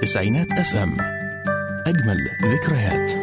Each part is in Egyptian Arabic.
تسعينات اف ام اجمل ذكريات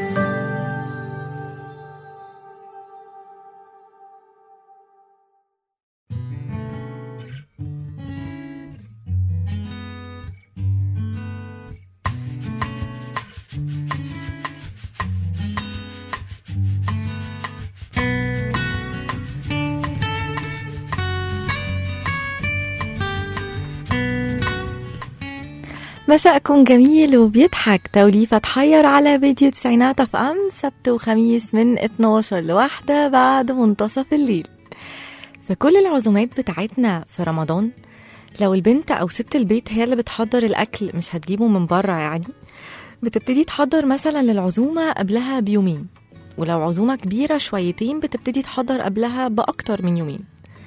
مساءكم جميل وبيضحك توليفة تحير على فيديو تسعينات اف ام سبت وخميس من 12 لواحدة بعد منتصف الليل في كل العزومات بتاعتنا في رمضان لو البنت او ست البيت هي اللي بتحضر الاكل مش هتجيبه من بره يعني بتبتدي تحضر مثلا للعزومة قبلها بيومين ولو عزومة كبيرة شويتين بتبتدي تحضر قبلها بأكتر من يومين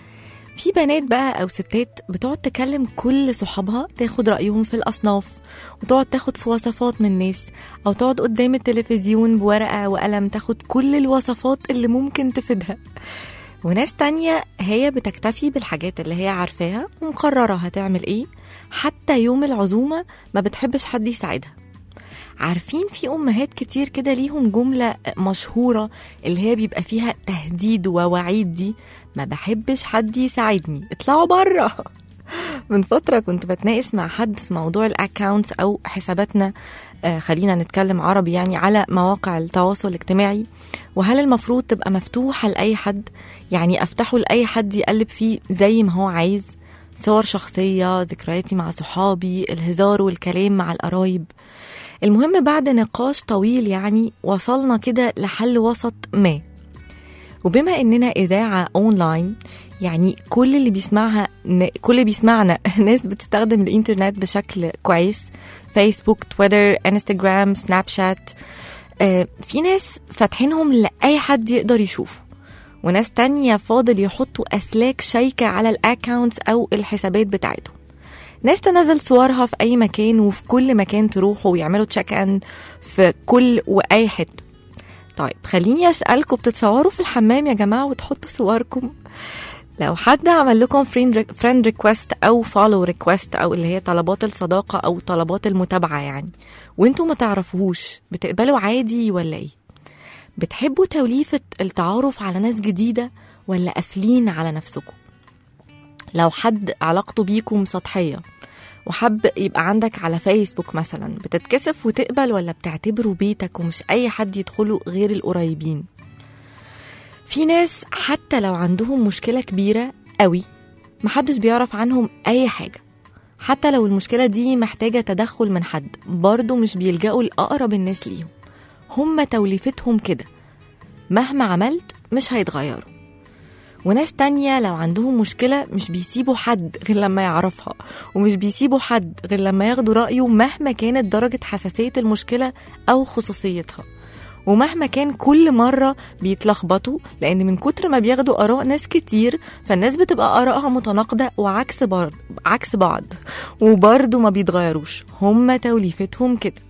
في بنات بقى او ستات بتقعد تكلم كل صحابها تاخد رايهم في الاصناف وتقعد تاخد في وصفات من الناس او تقعد قدام التلفزيون بورقه وقلم تاخد كل الوصفات اللي ممكن تفيدها وناس تانية هي بتكتفي بالحاجات اللي هي عارفاها ومقررة هتعمل ايه حتى يوم العزومة ما بتحبش حد يساعدها عارفين في امهات كتير كده ليهم جمله مشهوره اللي هي بيبقى فيها تهديد ووعيد دي ما بحبش حد يساعدني اطلعوا بره من فتره كنت بتناقش مع حد في موضوع الاكاونتس او حساباتنا آه خلينا نتكلم عربي يعني على مواقع التواصل الاجتماعي وهل المفروض تبقى مفتوحه لاي حد يعني افتحه لاي حد يقلب فيه زي ما هو عايز صور شخصيه ذكرياتي مع صحابي الهزار والكلام مع القرايب المهم بعد نقاش طويل يعني وصلنا كده لحل وسط ما وبما اننا اذاعه اونلاين يعني كل اللي بيسمعها كل اللي بيسمعنا ناس بتستخدم الانترنت بشكل كويس فيسبوك تويتر انستجرام سناب شات آه في ناس فاتحينهم لاي حد يقدر يشوفه وناس تانية فاضل يحطوا اسلاك شيكه على الاكاونتس او الحسابات بتاعتهم ناس تنزل صورها في اي مكان وفي كل مكان تروحوا ويعملوا تشيك ان في كل واي حته طيب خليني اسالكم بتتصوروا في الحمام يا جماعه وتحطوا صوركم لو حد عمل لكم فريند ريكوست او فولو ريكوست او اللي هي طلبات الصداقه او طلبات المتابعه يعني وانتوا ما تعرفوهوش بتقبلوا عادي ولا ايه بتحبوا توليفه التعارف على ناس جديده ولا قافلين على نفسكم لو حد علاقته بيكم سطحية وحب يبقى عندك على فيسبوك مثلا بتتكسف وتقبل ولا بتعتبره بيتك ومش أي حد يدخله غير القريبين في ناس حتى لو عندهم مشكلة كبيرة قوي محدش بيعرف عنهم أي حاجة حتى لو المشكلة دي محتاجة تدخل من حد برضه مش بيلجأوا لأقرب الناس ليهم هم توليفتهم كده مهما عملت مش هيتغيروا وناس تانية لو عندهم مشكلة مش بيسيبوا حد غير لما يعرفها ومش بيسيبوا حد غير لما ياخدوا رأيه مهما كانت درجة حساسية المشكلة أو خصوصيتها ومهما كان كل مرة بيتلخبطوا لأن من كتر ما بياخدوا آراء ناس كتير فالناس بتبقى آرائها متناقضة وعكس بعض عكس بعض وبرضه ما بيتغيروش هما توليفتهم كده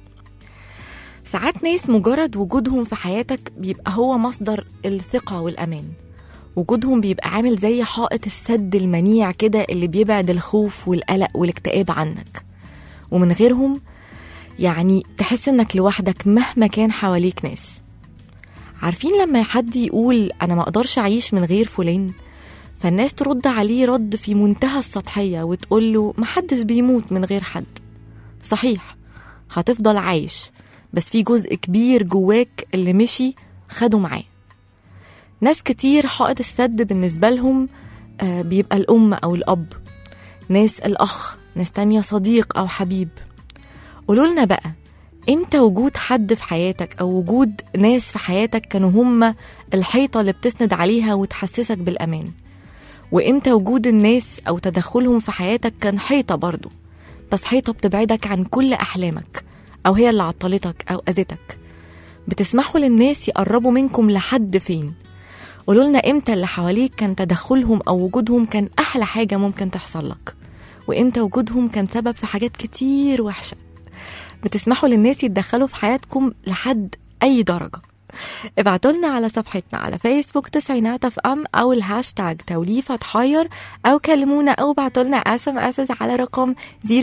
ساعات ناس مجرد وجودهم في حياتك بيبقى هو مصدر الثقة والأمان وجودهم بيبقى عامل زي حائط السد المنيع كده اللي بيبعد الخوف والقلق والاكتئاب عنك ومن غيرهم يعني تحس انك لوحدك مهما كان حواليك ناس عارفين لما حد يقول انا ما اقدرش اعيش من غير فلان فالناس ترد عليه رد في منتهى السطحية وتقول له محدش بيموت من غير حد صحيح هتفضل عايش بس في جزء كبير جواك اللي مشي خده معاه ناس كتير حائط السد بالنسبة لهم آه بيبقى الأم أو الأب ناس الأخ ناس تانية صديق أو حبيب قولولنا بقى امتى وجود حد في حياتك أو وجود ناس في حياتك كانوا هم الحيطة اللي بتسند عليها وتحسسك بالأمان وامتى وجود الناس أو تدخلهم في حياتك كان حيطة برضو بس حيطة بتبعدك عن كل أحلامك أو هي اللي عطلتك أو أذتك بتسمحوا للناس يقربوا منكم لحد فين قولوا لنا امتى اللي حواليك كان تدخلهم او وجودهم كان احلى حاجه ممكن تحصل لك وامتى وجودهم كان سبب في حاجات كتير وحشه بتسمحوا للناس يتدخلوا في حياتكم لحد اي درجه ابعتوا لنا على صفحتنا على فيسبوك تسعينات اف ام او الهاشتاج توليفة تحير او كلمونا او ابعتوا لنا اس ام اس على رقم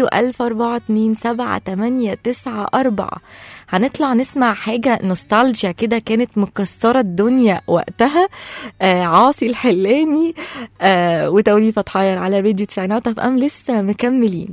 014278994 هنطلع نسمع حاجة نوستالجيا كده كانت مكسرة الدنيا وقتها آه عاصي الحلاني آه وتوليفة تحير على راديو تسعينات اف ام لسه مكملين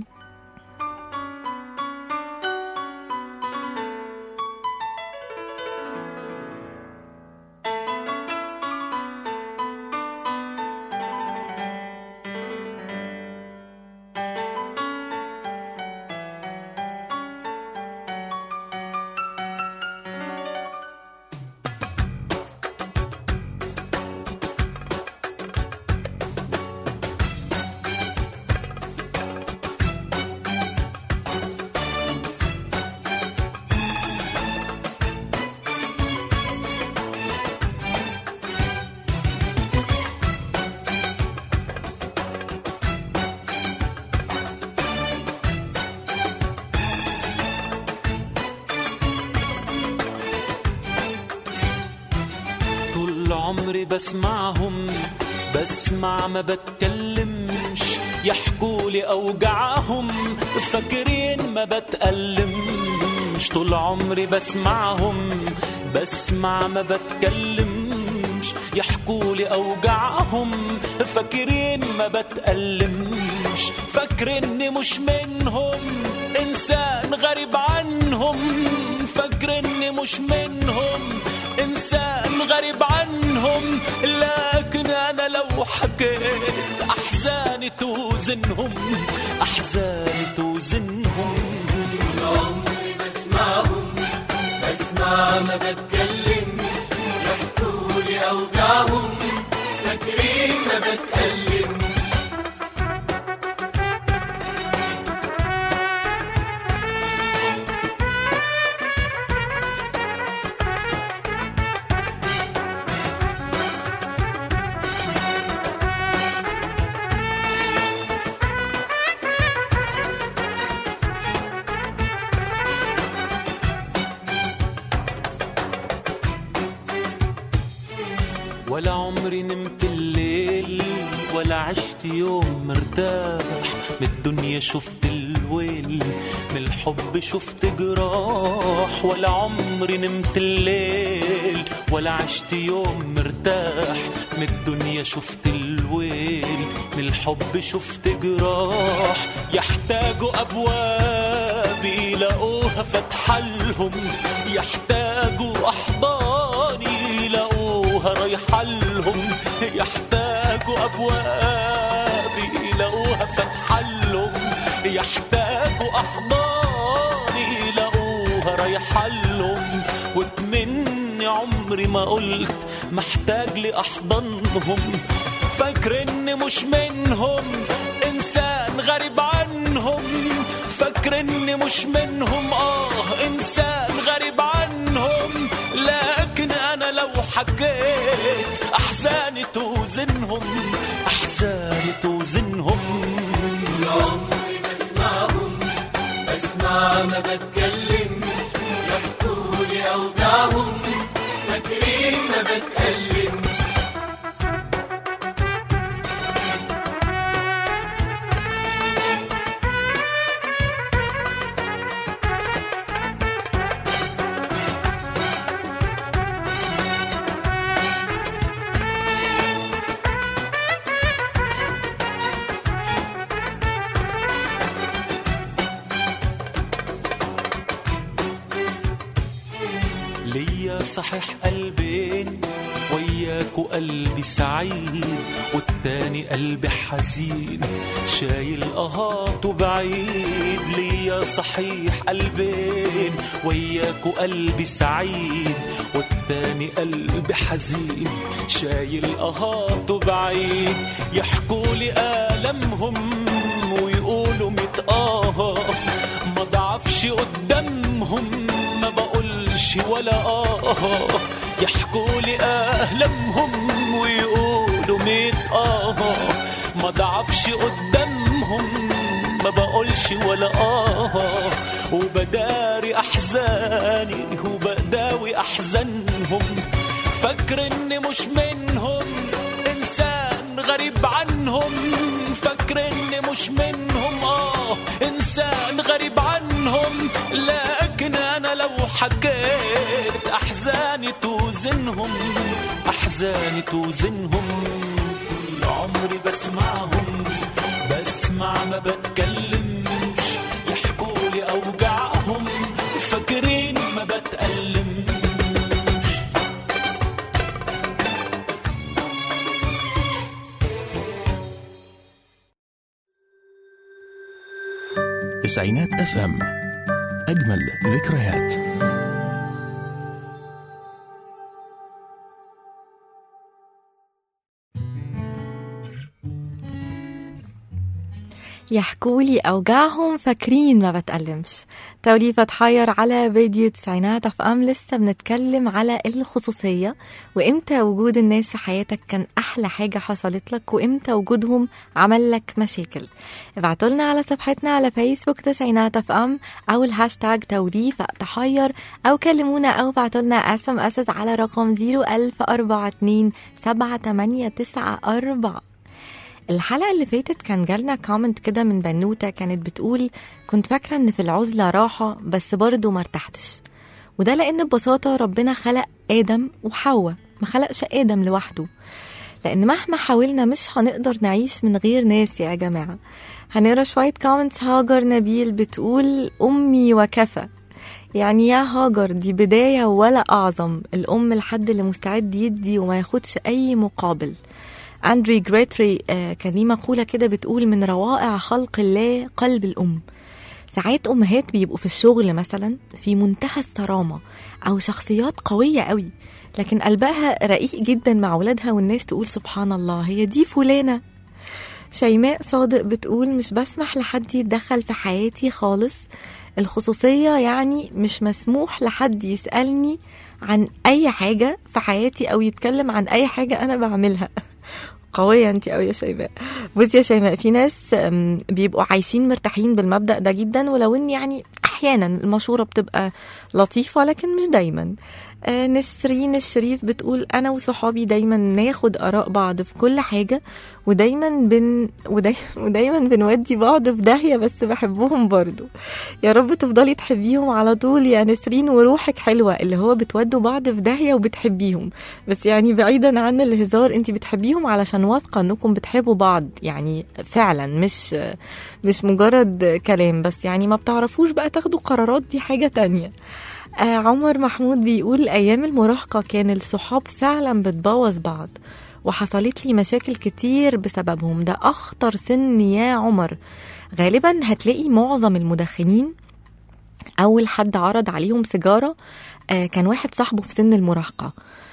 طول عمري بسمعهم بسمع ما بتكلمش يحكوا لي اوجاعهم فاكرين ما بتألمش طول عمري بسمعهم بسمع ما بتكلمش يحكوا لي اوجاعهم فاكرين ما بتألمش فاكر اني مش منهم انسان غريب عنهم فاكر اني مش منهم انسان غريب عنهم لكن انا لو حكيت احزاني توزنهم احزاني توزنهم عمري بسمعهم بسمع ما بتكلمش يحكوا لي اوجاعهم فاكرين ما بتكلمش ولا عمري نمت الليل ولا عشت يوم مرتاح من الدنيا شفت الويل من الحب شفت جراح ولا عمري نمت الليل ولا عشت يوم مرتاح من الدنيا شفت الويل من الحب شفت جراح يحتاجوا أبواب يلاقوها فتحلهم يحتاجوا أحضاني يلاقوها رايحة لهم يحتاجوا أبواب يلاقوها فتحلهم يحتاجوا أحضان يلاقوها رايحة لهم واتمني عمري ما قلت محتاج لأحضانهم فاكر إني مش منهم إنسان غريب عنهم فاكر إني مش منهم آه إنسان غريب عنهم لكن أنا لو حكيت أحزاني توزنهم أحزاني توزنهم عمري بسمعهم بسمع ما بتكلمش يحكوا لي اوجاعهم فاكرين ما بتكلمش ليا صحيح قلبين وياك قلبي سعيد والتاني قلبي حزين شايل قهاته بعيد ليا صحيح قلبين وياك قلبي سعيد والتاني قلبي حزين شايل قهاته بعيد يحكوا لي آلامهم ويقولوا متآه ما ضعفش قدامهم ما بقولش ولا آه يحكوا لي أهلامهم ويقولوا ميت آه ما ضعفش قدامهم ما بقولش ولا آه وبداري أحزاني وبداوي أحزانهم فاكر اني مش منهم انسان غريب عنهم فاكر اني مش منهم اه انسان غريب عنهم لكن انا لو حكيت احزاني توزنهم احزاني توزنهم طول عمري بسمعهم بسمع ما بتكلمش يحكوا لي اوجاعهم فاكرين ما بتألمش تسعينات اف ام اجمل ذكريات يحكولي أوجاعهم فاكرين ما بتألمش توليفة تحير على فيديو تسعينات اف ام لسه بنتكلم على الخصوصية وامتى وجود الناس في حياتك كان أحلى حاجة حصلت لك وامتى وجودهم عمل لك مشاكل ابعتولنا على صفحتنا على فيسبوك تسعينات اف ام أو الهاشتاج توليفة تحير أو كلمونا أو ابعتولنا اس ام اس على رقم 01042 7894 الحلقة اللي فاتت كان جالنا كومنت كده من بنوتة كانت بتقول كنت فاكرة ان في العزلة راحة بس برضه مرتحتش وده لان ببساطة ربنا خلق آدم وحواء ما خلقش آدم لوحده لان مهما حاولنا مش هنقدر نعيش من غير ناس يا جماعة هنقرا شوية كومنتس هاجر نبيل بتقول أمي وكفى يعني يا هاجر دي بداية ولا أعظم الأم الحد اللي مستعد يدي وما ياخدش أي مقابل أندري جريتري آه، كان ليه مقولة كده بتقول من روائع خلق الله قلب الأم ساعات أمهات بيبقوا في الشغل مثلا في منتهى الصرامة أو شخصيات قوية قوي لكن قلبها رقيق جدا مع أولادها والناس تقول سبحان الله هي دي فلانة شيماء صادق بتقول مش بسمح لحد يتدخل في حياتي خالص الخصوصية يعني مش مسموح لحد يسألني عن أي حاجة في حياتي أو يتكلم عن أي حاجة أنا بعملها قوية انت قوي يا شيماء بصي يا شيماء في ناس أم، بيبقوا عايشين مرتاحين بالمبدأ ده جدا ولو ان يعني احيانا المشورة بتبقى لطيفة لكن مش دايما آه، نسرين الشريف بتقول انا وصحابي دايما ناخد اراء بعض في كل حاجة ودايما بن وداي... ودايما بنودي بعض في داهية بس بحبهم برضو يا رب تفضلي تحبيهم على طول يا نسرين وروحك حلوة اللي هو بتودوا بعض في داهية وبتحبيهم بس يعني بعيدا عن الهزار انت بتحبيهم علشان واثقة انكم بتحبوا بعض يعني فعلا مش مش مجرد كلام بس يعني ما بتعرفوش بقى تاخدوا قرارات دي حاجة تانية آه عمر محمود بيقول أيام المراهقة كان الصحاب فعلا بتبوظ بعض وحصلت لي مشاكل كتير بسببهم ده أخطر سن يا عمر غالبا هتلاقي معظم المدخنين أول حد عرض عليهم سيجارة آه كان واحد صاحبه في سن المراهقة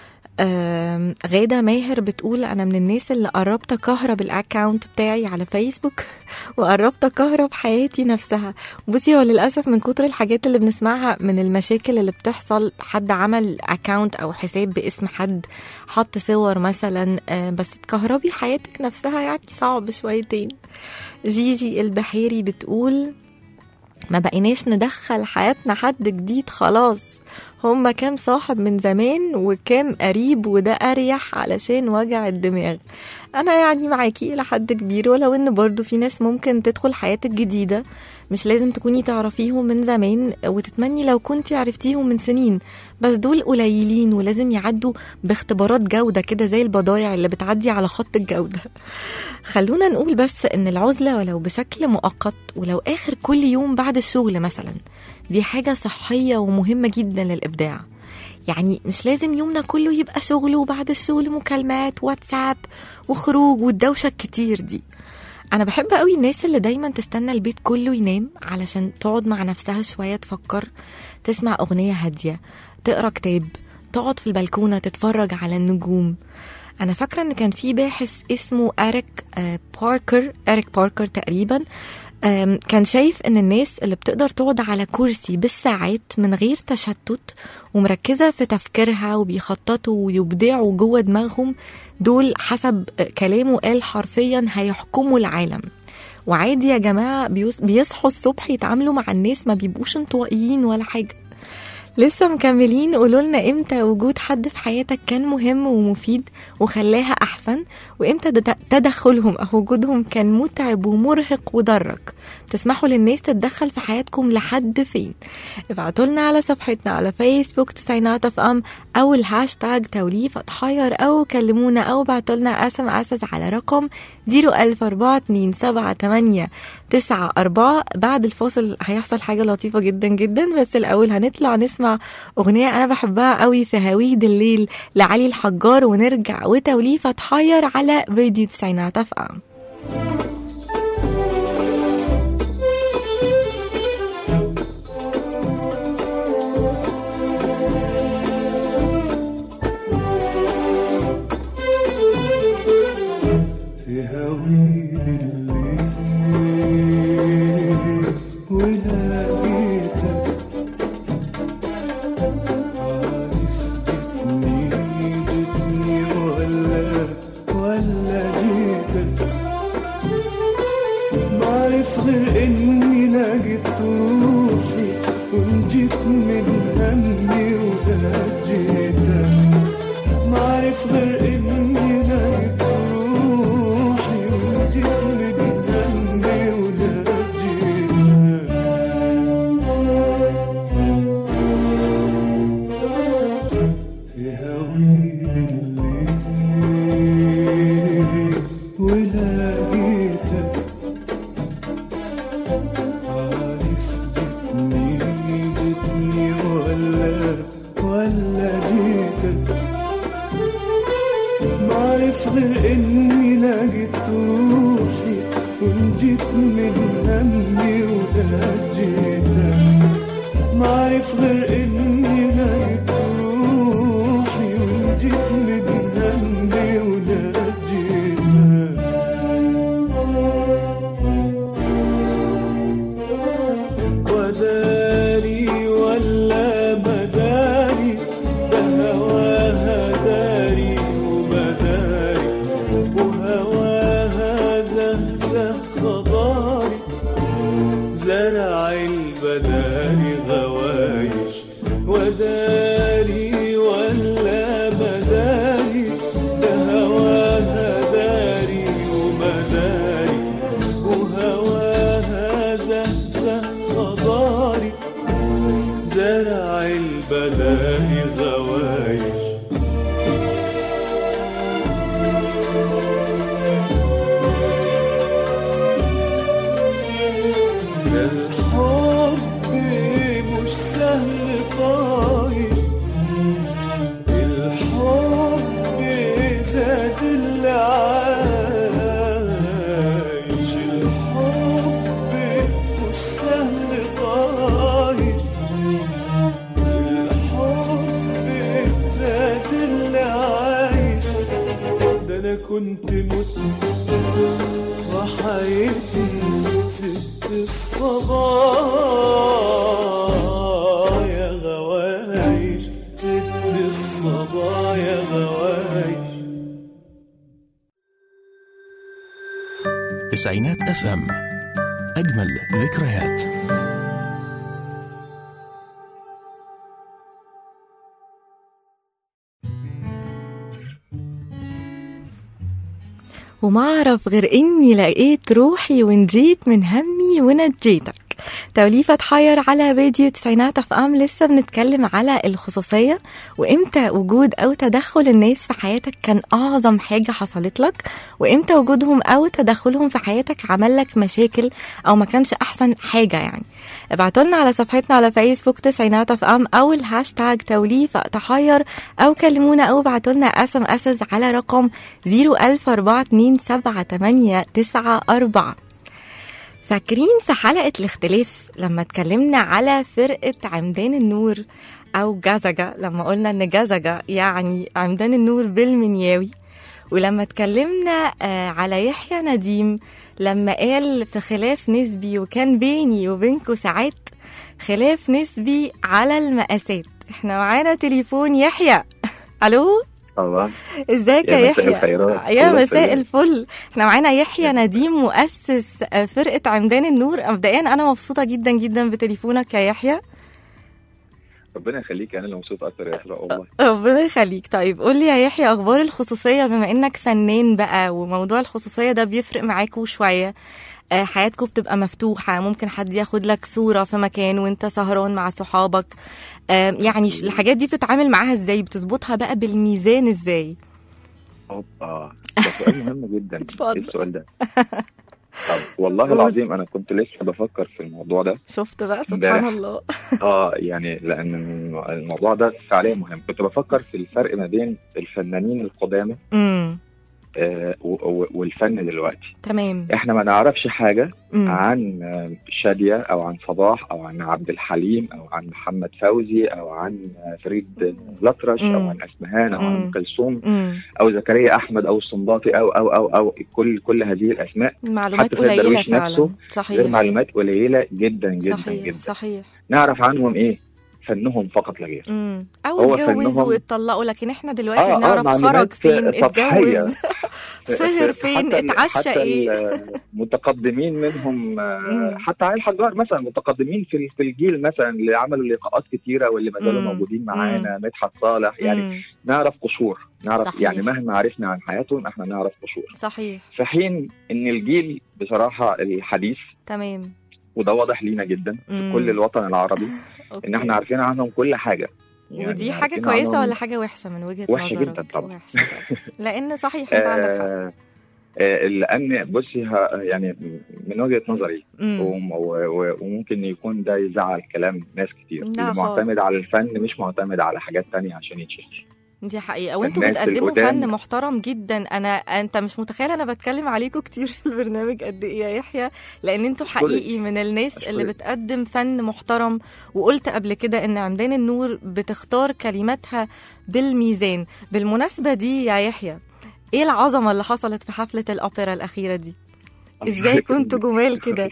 آم، غادة ماهر بتقول أنا من الناس اللي قربت أكهرب الأكاونت بتاعي على فيسبوك وقربت أكهرب حياتي نفسها بصي هو للأسف من كتر الحاجات اللي بنسمعها من المشاكل اللي بتحصل حد عمل أكاونت أو حساب باسم حد حط صور مثلا آه، بس تكهربي حياتك نفسها يعني صعب شويتين جيجي البحيري بتقول ما بقيناش ندخل حياتنا حد جديد خلاص هما كام صاحب من زمان وكام قريب وده أريح علشان وجع الدماغ أنا يعني معاكي إلى حد كبير ولو إن برضو في ناس ممكن تدخل حياتك جديدة مش لازم تكوني تعرفيهم من زمان وتتمني لو كنتي عرفتيهم من سنين بس دول قليلين ولازم يعدوا باختبارات جودة كده زي البضايع اللي بتعدي على خط الجودة خلونا نقول بس ان العزلة ولو بشكل مؤقت ولو اخر كل يوم بعد الشغل مثلا دي حاجة صحية ومهمة جدا للإبداع يعني مش لازم يومنا كله يبقى شغل وبعد الشغل مكالمات واتساب وخروج والدوشة الكتير دي أنا بحب قوي الناس اللي دايما تستنى البيت كله ينام علشان تقعد مع نفسها شوية تفكر تسمع أغنية هادية تقرا كتاب تقعد في البلكونة تتفرج على النجوم أنا فاكرة إن كان في باحث اسمه أريك آه، باركر أريك باركر تقريبا آم، كان شايف ان الناس اللي بتقدر تقعد على كرسي بالساعات من غير تشتت ومركزة في تفكيرها وبيخططوا ويبدعوا جوه دماغهم دول حسب كلامه قال حرفيا هيحكموا العالم وعادي يا جماعة بيص- بيصحوا الصبح يتعاملوا مع الناس ما بيبقوش انطوائيين ولا حاجة لسه مكملين قولوا لنا امتى وجود حد في حياتك كان مهم ومفيد وخلاها احسن وامتى د- تدخلهم او وجودهم كان متعب ومرهق وضرك تسمحوا للناس تتدخل في حياتكم لحد فين ابعتوا لنا على صفحتنا على فيسبوك تسعينات اف ام او الهاشتاج توليف اتحير او كلمونا او ابعتوا لنا اس ام اس على رقم 004278894 بعد الفاصل هيحصل حاجة لطيفة جدا جدا بس الأول هنطلع نسمع أغنية أنا بحبها قوي في هويد الليل لعلي الحجار ونرجع وتوليفة اتحير على راديو تسعينات اف ام في هويد الليل ولقيتك عارف جتني جتني ولا ولا جيتك معرف غير اني لقيت روحي ونجيت من همي ونجيتك معرف غير اني لقيت روحي ونجيت من همي ونجيتك في هويد الليل ولقيتك عارف جتني جتني ولا ولا جيتك معرف غير اني لقيت روحي ونجيت من همي ونجيتك معرف غير اني لقيت روحي ونجيت من همي ونجيتك وداري ولا مداري ده هواها داري ومداري وهواها زهزه خضاري زرع البداري غوايش وداري ولا مداري ده هواها داري ومداري وهواها زهزه خضاري زرع البداري غوايش ده الحب مش سهل طايش الحب زاد اللي عايش الحب مش سهل طايش الحب زاد اللي عايش ده انا كنت مت وحياتي ست الصبايا غوايش ست الصبايا غوايش تسعينات اف ام اجمل ذكريات وما أعرف غير إني لقيت روحي ونجيت من همي ونجيتك توليفة تحير على فيديو تسعينات اف ام لسه بنتكلم على الخصوصية وامتى وجود او تدخل الناس في حياتك كان اعظم حاجة حصلت لك وامتى وجودهم او تدخلهم في حياتك عمل لك مشاكل او ما كانش احسن حاجة يعني ابعتوا لنا على صفحتنا على فيسبوك تسعينات اف ام او الهاشتاج توليفة تحير او كلمونا او ابعتوا لنا اس ام اس على رقم 004278994 فاكرين في حلقة الاختلاف لما اتكلمنا على فرقة عمدان النور أو جزجة لما قلنا إن جزجة يعني عمدان النور بالمنياوي ولما اتكلمنا آه، على يحيى نديم لما قال في خلاف نسبي وكان بيني وبينكو ساعات خلاف نسبي على المقاسات احنا معانا تليفون يحيى الو الله ازيك يا يا مساء يحيى الخيرات. يا الله مساء يسلمك. الفل احنا معانا يحيى نديم مؤسس آه، فرقة عمدان النور مبدئيا انا مبسوطة جدا جدا بتليفونك يا يحيى ربنا يخليك انا اللي مبسوط اكتر يا اسراء والله ربنا يخليك طيب قول لي يا يحيى اخبار الخصوصيه بما انك فنان بقى وموضوع الخصوصيه ده بيفرق معاكوا شويه آه، حياتكم بتبقى مفتوحة ممكن حد ياخد لك صورة في مكان وانت سهران مع صحابك آه، يعني ش- الحاجات دي بتتعامل معاها ازاي بتظبطها بقى بالميزان ازاي اوبا ده سؤال مهم جدا اتفضل. ايه السؤال ده طب والله قول. العظيم انا كنت لسه بفكر في الموضوع ده شفت بقى سبحان امبارح. الله اه يعني لان الموضوع ده فعليا مهم كنت بفكر في الفرق ما بين الفنانين القدامى امم آه و- و- والفن دلوقتي تمام احنا ما نعرفش حاجه مم. عن آه، شاديه او عن صباح او عن عبد الحليم او عن محمد فوزي او عن آه، فريد الأطرش او مم. عن اسمهان او عن مم. ام كلثوم مم. او زكريا احمد او الصنباطي او او او او كل كل هذه الاسماء معلومات حتى سيد قليلة درويش فعلا نفسه غير صحيح معلومات قليله جدا جدا صحيح جدا صحيح نعرف عنهم ايه فنهم فقط لا غير امم او هو اتجوزوا فنهم- واتطلقوا لكن احنا دلوقتي آه، آه، بنعرف معلومات خرج فين سطحية. اتجوز سهر فين حتى ال- اتعشى حتى ايه المتقدمين منهم آه، مم. حتى علي الحجار مثلا متقدمين في في الجيل مثلا اللي عملوا لقاءات كتيره واللي ما زالوا مم. موجودين معانا مدحت صالح يعني مم. نعرف قشور نعرف صحيح. يعني مهما عرفنا عن حياتهم احنا نعرف قشور صحيح في حين ان الجيل بصراحه الحديث تمام وده واضح لينا جدا في مم. كل الوطن العربي أوكي. ان احنا عارفين عنهم كل حاجه يعني ودي حاجة عارفين كويسة عنهم- ولا حاجة وحشة من وجهة وحشة نظرك؟ جدا طبعا. وحشة طبعا لأن صحيح أنت عندك حق آه، آه، لان بصي ه- يعني من وجهه نظري مم. وم- و- و- وممكن يكون ده يزعل كلام ناس كتير لا اللي خالص. معتمد على الفن مش معتمد على حاجات تانية عشان يتشهر دي حقيقة وانتوا الناس بتقدموا القدام- فن محترم جدا انا انت مش متخيل انا بتكلم عليكم كتير في البرنامج قد ايه يا يحيى لان انتوا أشكرك. حقيقي من الناس اللي أشكرك. بتقدم فن محترم وقلت قبل كده ان عمدان النور بتختار كلماتها بالميزان بالمناسبة دي يا يحيى ايه العظمة اللي حصلت في حفلة الأوبرا الأخيرة دي ازاي كنتوا جمال كده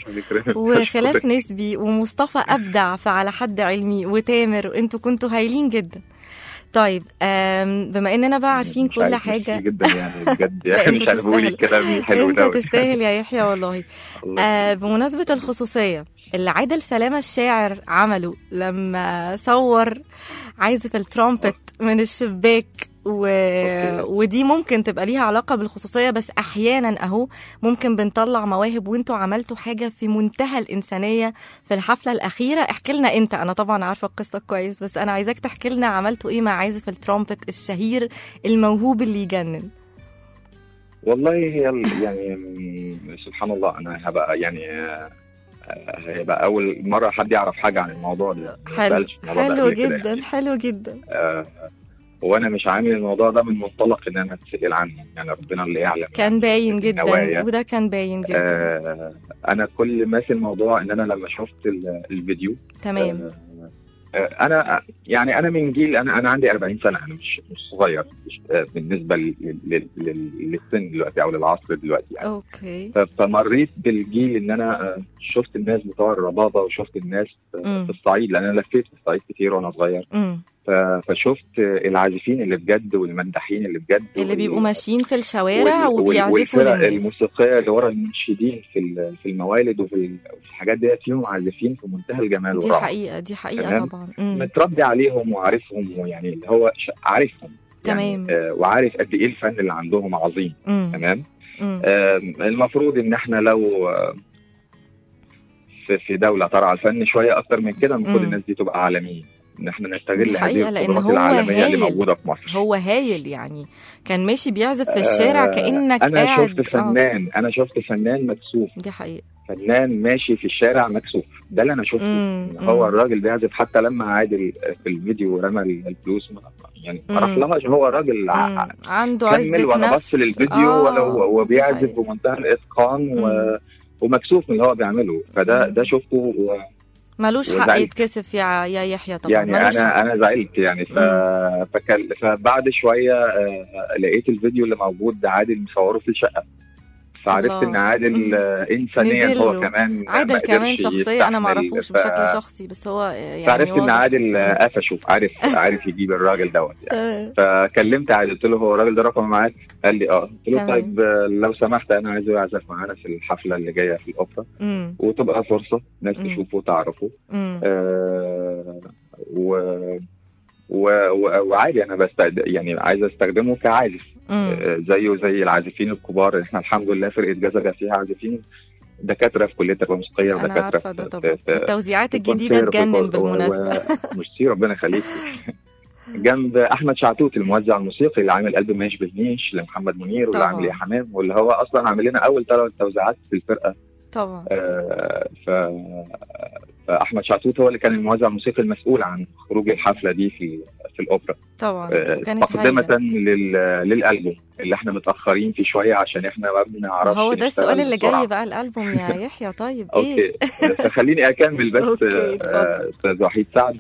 وخلاف نسبي ومصطفى ابدع فعلى حد علمي وتامر انتوا كنتوا هايلين جدا طيب آم، بما اننا بقى عارفين مش كل عارف حاجه نفسي جدا يعني بجد لا، يعني أنت مش عارف اقول تستاهل. الكلام الحلو انت ده تستاهل يا يحيى والله الله آه بمناسبه الخصوصيه اللي عادل سلامه الشاعر عمله لما صور عازف الترومبت من الشباك و... أوكي. ودي ممكن تبقى ليها علاقه بالخصوصيه بس احيانا اهو ممكن بنطلع مواهب وانتوا عملتوا حاجه في منتهى الانسانيه في الحفله الاخيره احكي لنا انت انا طبعا عارفه القصه كويس بس انا عايزاك تحكي لنا عملتوا ايه مع عازف الترومبت الشهير الموهوب اللي يجنن والله هي ال- يعني م- سبحان الله انا هبقى يعني آه، آه، هيبقى اول مره حد يعرف حاجه عن الموضوع ده ما حلو سألش في الموضوع ده حلو قبل كده جدا يعني. حلو جدا آه، وانا مش عامل الموضوع ده من منطلق ان انا اتسال عنه يعني ربنا اللي يعلم كان باين جدا النوايا. وده كان باين جدا آه انا كل ما في الموضوع ان انا لما شفت ال- الفيديو تمام آه آه، انا يعني انا من جيل انا انا عندي 40 سنه انا مش مش صغير مش آه، بالنسبه لل- لل- لل- للسن دلوقتي او للعصر دلوقتي يعني اوكي ف- فمريت بالجيل ان انا آه، شفت الناس بتوع الربابه وشفت الناس آه، مم. في الصعيد لان انا لفيت في الصعيد كتير وانا صغير امم ف- فشفت آه، العازفين اللي بجد والمندحين اللي بجد اللي وال- بيبقوا ماشيين في الشوارع وال- وال- وبيعزفوا والفرق للناس الموسيقيه اللي ورا المنشدين في ال- في الموالد وفي ال- وفي الحاجات ديت فيهم عازفين في منتهى الجمال دي والروعه حقيقة دي حقيقة تمام. طبعا مم. متربي عليهم وعارفهم ويعني اللي هو ش- عارفهم يعني تمام. آه وعارف قد ايه الفن اللي عندهم عظيم مم. تمام مم. آه المفروض ان احنا لو آه في في دوله ترعى الفن شويه اكتر من كده المفروض مم. الناس دي تبقى عالميين ان احنا دي نستغل حقيقة، هذه لأن القدرات هو العالميه اللي هايل. موجوده في مصر هو هايل يعني كان ماشي بيعزف في الشارع آه، كأنك انا قاعد شفت آه، فنان انا شفت فنان مكسوف دي حقيقة فنان ماشي في الشارع مكسوف ده اللي انا شفته مم. إن هو مم. الراجل بيعزف حتى لما عادل في الفيديو رمى الفلوس ما- يعني ما مم. راحلهاش هو راجل ع- مم. عنده عزة كمل وانا نفس بص للفيديو آه، ولا هو هو دي بيعزف حقيقة. بمنتهى الاتقان و... مم. ومكسوف من اللي هو بيعمله فده مم. ده شفته و... ملوش حق وزعلت. يتكسف يا يا يحيى طبعا يعني ملوش حق. انا انا زعلت يعني ف... فكل... فبعد شويه آه، لقيت الفيديو اللي موجود عادل مصوره في الشقه فعرفت الله. ان عادل آه، انسانيا نزل هو له. كمان ما عادل كمان قدرش شخصية أنا يستحمل. معرفوش ف- بشكل شخصي بس هو يعني فعرفت ان واضح. عادل آه، قفشه عارف عارف يجيب الراجل دوت يعني تمام. فكلمت عادل قلت له هو الراجل ده رقم معاك قال لي اه قلت له تمام. طيب آه، لو سمحت انا عايزه يعزف معانا في الحفله اللي جايه في الاوبرا مم. وتبقى فرصه ناس مم. تشوفه وتعرفه مم. آه و... و... و... وعادي انا بستخد... يعني عايز استخدمه كعازف مم. آه، زيه زي العازفين الكبار احنا الحمد لله فرقه جزجه فيها عازفين دكاتره في كليه التربيه الموسيقيه انا ودكاتره عارفه ده في- طبعا في- في- التوزيعات في الجديده كونسير، في تجنن كو- و- بالمناسبه و- ميرسي ربنا يخليك جنب احمد شعتوت الموزع الموسيقي اللي عامل قلب ما يشبهنيش لمحمد منير واللي طبعا. عامل يا حمام واللي هو اصلا عامل لنا اول ثلاث توزيعات في الفرقه طبعا آه، ف فاحمد شعتوت هو اللي كان الموزع الموسيقي المسؤول عن خروج الحفله دي في في الاوبرا طبعا آه، كانت تقدمه هايله لل... للالبوم اللي احنا متاخرين فيه شويه عشان احنا ما بنعرفش هو ده نشتغل السؤال اللي بسرعة. جاي بقى الالبوم يا يحيى طيب ايه اوكي فخليني اكمل بس أوكي، آه، اتفضل. آه، استاذ وحيد سعد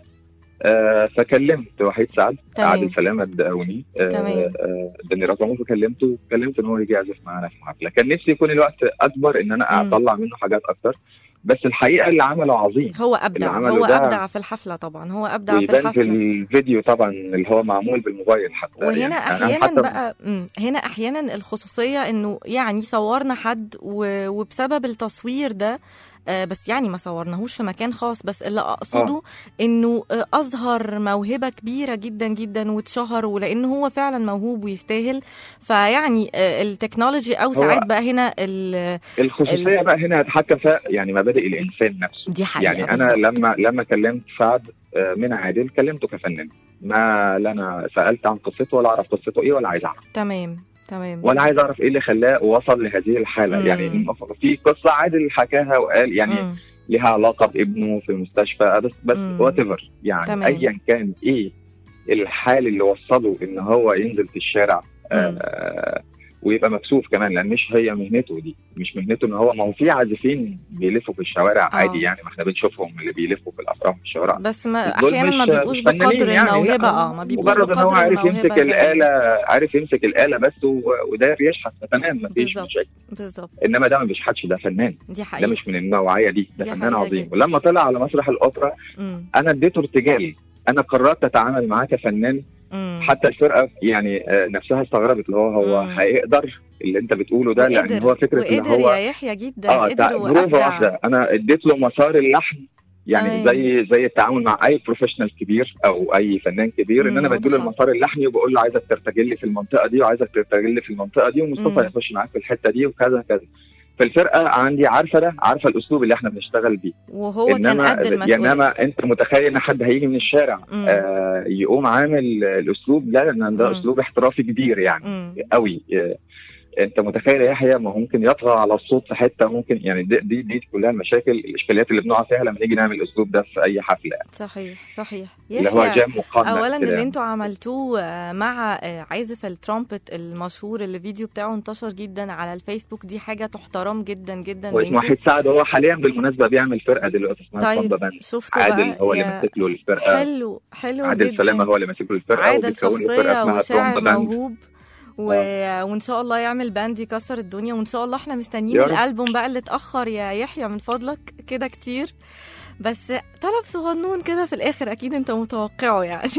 آه، فكلمت وحيد سعد تمام. عادل سلامه الدقاوني آه، تمام. آه، اداني رقمه فكلمته كلمت ان هو يجي يعزف معانا في الحفله كان نفسي يكون الوقت اكبر ان انا مم. اطلع منه حاجات اكتر بس الحقيقه اللي عمله عظيم هو ابدع اللي عمله هو ده- ابدع في الحفله طبعا هو ابدع في ويبان في الحفله الفيديو طبعا اللي هو معمول بالموبايل حتى وهنا يعني أنا احيانا حتى بقى مم، هنا احيانا الخصوصيه انه يعني صورنا حد و- وبسبب التصوير ده آه، بس يعني ما صورناهوش في مكان خاص بس اللي اقصده انه آه، اظهر موهبه كبيره جدا جدا واتشهر ولانه هو فعلا موهوب ويستاهل فيعني آه، التكنولوجي او ساعات بقى هنا ال- الخصوصيه بقى هنا هتحكم فيها يعني مبادئ الانسان نفسه دي حقيقه يعني انا بالظبط. لما لما كلمت سعد آه، من عادل كلمته كفنان ما لا انا سالت عن قصته ولا اعرف قصته ايه ولا عايز اعرف تمام تمام ولا عايز اعرف ايه اللي خلاه وصل لهذه الحاله مم. يعني في قصه عادل حكاها وقال يعني مم. ليها علاقه بابنه في المستشفى بس بس مم. وات ايفر يعني تمام. ايا كان ايه الحال اللي وصله ان هو ينزل في الشارع مم. آه ويبقى مكسوف كمان لان مش هي مهنته دي مش مهنته ان هو ما هو في عازفين بيلفوا في الشوارع آه. عادي يعني ما احنا بنشوفهم اللي بيلفوا في الافراح في الشوارع بس ما دول احيانا ما مش- بيبقوش مش فنانين بقدر يعني، الموهبه لا. اه ما بيبقوش مجرد ان هو بقدر عارف الموهبه يمسك زي- الاله عارف يمسك الاله بس و- وده بيشحت فتمام ما فيش بالظبط. مشاكل بالظبط انما ده ما بيشحتش ده فنان دي ده حقيقه مش من النوعيه دي ده دي فنان حقيقة عظيم جدا. ولما طلع على مسرح الاوبرا مم. انا اديته ارتجال انا قررت اتعامل معاه كفنان مم. حتى الفرقه يعني آه، نفسها استغربت اللي هو هو مم. هيقدر اللي انت بتقوله ده لان وقدر- هو فكره اللي وقدر هو يا يحيى جدا اه تع- قدر بروفه وابدع واحده انا اديت له مسار اللحن يعني تمام. زي زي التعامل مع اي بروفيشنال كبير او اي فنان كبير ان مم، انا بديله متخصص. المسار اللحني وبقول له عايزك ترتجل لي في المنطقه دي وعايزك ترتجل لي في المنطقه دي مم. ومصطفى يخش معاك في الحته دي وكذا كذا فالفرقه عندي عارفه ده عارفه الاسلوب اللي احنا بنشتغل بيه وهو كان انما قد المسؤوليه انما انت متخيل ان حد هيجي من الشارع مم. آه يقوم عامل الاسلوب ده لان ده مم. اسلوب احترافي كبير يعني مم. قوي آه، انت متخيل يا يحيى ما هو ممكن يطغى على الصوت في حته ممكن يعني دي دي, دي كلها المشاكل الاشكاليات اللي بنقع فيها لما نيجي نعمل الاسلوب ده في اي حفله يعني صحيح صحيح اللي هو يحيى جام مقنع اولا كده اللي يعني. انتوا عملتوه آه، مع آه، عازف الترومبت المشهور اللي الفيديو بتاعه انتشر جدا على الفيسبوك دي حاجه تحترم جدا جدا واسمه منكم. وحيد سعد هو حاليا بالمناسبه بيعمل فرقه دلوقتي اسمها طيب صمبا باند شفتوا عادل بقى هو اللي يا- ماسك له الفرقه حلو حلو عادل جدا سلامه هو اللي ماسك له الفرقه عادل وبيكون له فرقه شخصية اسمها وشاعر صمبا باند موهوب و... وان شاء الله يعمل باند يكسر الدنيا وان شاء الله احنا مستنيين يا رب. الالبوم بقى اللي اتاخر يا يحيى من فضلك كده كتير بس طلب صغنون كده في الاخر اكيد انت متوقعه يعني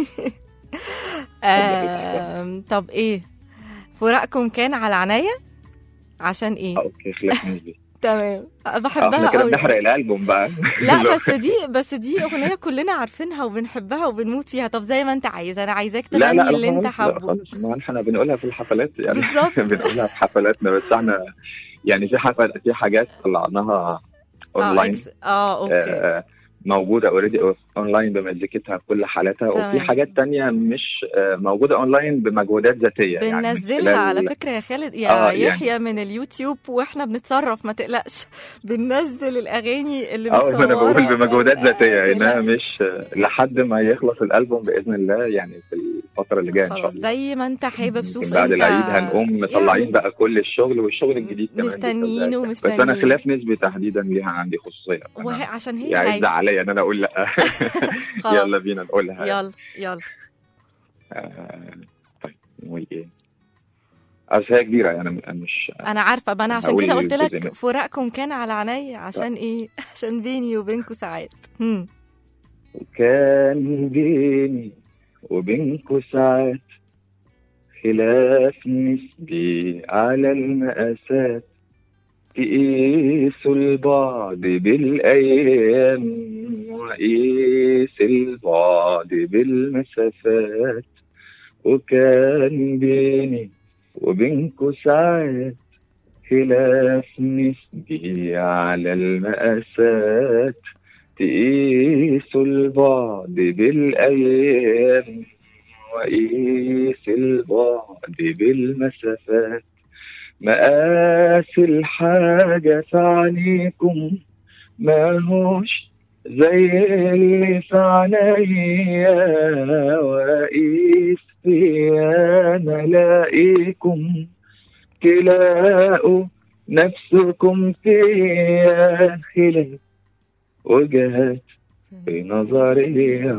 آم، طب ايه فراقكم كان على عناية عشان ايه آه، اوكي خلاف نسبي تمام آه، احنا بحبها كده قوي بنحرق الالبوم بقى لا بس دي بس دي اغنيه كلنا عارفينها وبنحبها وبنموت فيها طب زي ما انت عايز انا عايزاك لا تغني لا اللي لا انت خالص، لا حابه خالص ما احنا بنقولها في الحفلات يعني بالظبط. بنقولها في حفلاتنا بس احنا يعني في حفل في حاجات طلعناها اه اونلاين إكس- اه اوكي آه، موجوده اوريدي اونلاين بمزيكتها بكل حالاتها تمام. وفي حاجات تانية مش آه، موجوده اونلاين بمجهودات ذاتيه يعني من بننزلها خلال- على فكره يا خالد يا آه، آه يعني. يحيى من اليوتيوب واحنا بنتصرف ما تقلقش بننزل الاغاني اللي اه ما انا بقول متصورة. بمجهودات ما ذاتيه انها تقلقش. مش آه، لحد ما يخلص الالبوم باذن الله يعني في الفتره اللي جايه ان شاء خلاص الله زي ما انت حابب شوف يمكن بعد انت العيد هنقوم مطلعين يعني بقى كل الشغل والشغل الجديد كمان مستنيين بالتوزيع. ومستنيين. بس انا خلاف نسبي تحديدا ليها عندي خصوصيه أنا وهي عشان هي يعز حاجه عليا ان انا اقول لا خلاص. يلا بينا نقولها يلا يلا آه، طيب نقول ايه اصل هي كبيره يعني أنا مش انا عارفه ما انا عشان هقول كده قلت جزء لك منها. فراقكم كان على عينيا عشان ايه عشان بيني وبينكم ساعات هم. كان بيني وبينكو ساعات خلاف نسبي على المقاسات تقيسوا البعض بالأيام وقيس البعد بالمسافات وكان بيني وبينكو ساعات خلاف نسبي على المقاسات تقيسوا البعد بالأيام وقيس البعد بالمسافات مقاس الحاجة في عينيكم ما هوش زي اللي في عينيا وقيس فيا أنا لاقيكم تلاقوا نفسكم فيا خلاف وجهات في نظري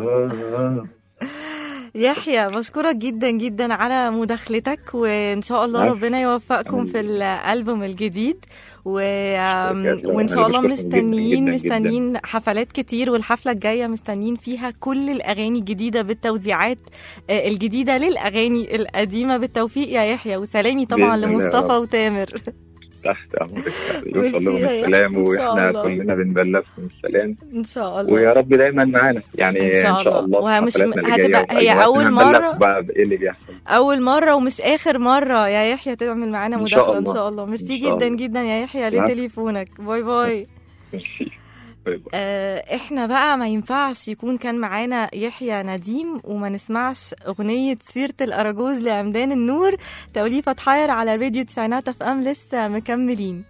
يحيى بشكرك جدا جدا على مداخلتك وان شاء الله عفو. ربنا يوفقكم في الالبوم الجديد و... آم، شكراً. وان شاء أنا الله بشكركم جداً مستنيين جداً جداً. مستنيين حفلات كتير والحفله الجايه مستنيين فيها كل الاغاني الجديده بالتوزيعات آه، الجديده للاغاني القديمه بالتوفيق يا يحيى وسلامي طبعا بإذن الله يا لمصطفى رب. وتامر تحت أمرك ميرسي يوصل لهم يا يحيى. السلام إن شاء وإحنا الله. كلنا بنبلغكم السلام ان شاء الله ويا رب دايما معانا يعني إن شاء الله. الله في ومش- حفلاتنا اللي هتبقى- جاية هي وأي وقت أول هنبلغكم مرة- بقى بإيه اللي بيحصل اول مره ومش اخر مره يا يحيى تعمل معانا إن شاء مداخله ان الله. شاء الله ميرسي إن شاء جدا الله. جدا يا يحيى العفو. لتليفونك باي باي ميرسي باي باي. آه، احنا بقى ما ينفعش يكون كان معانا يحيى نديم وما نسمعش اغنية سيرة الاراجوز لعمدان النور توليفة حاير على راديو تسعينات اف ام لسه مكملين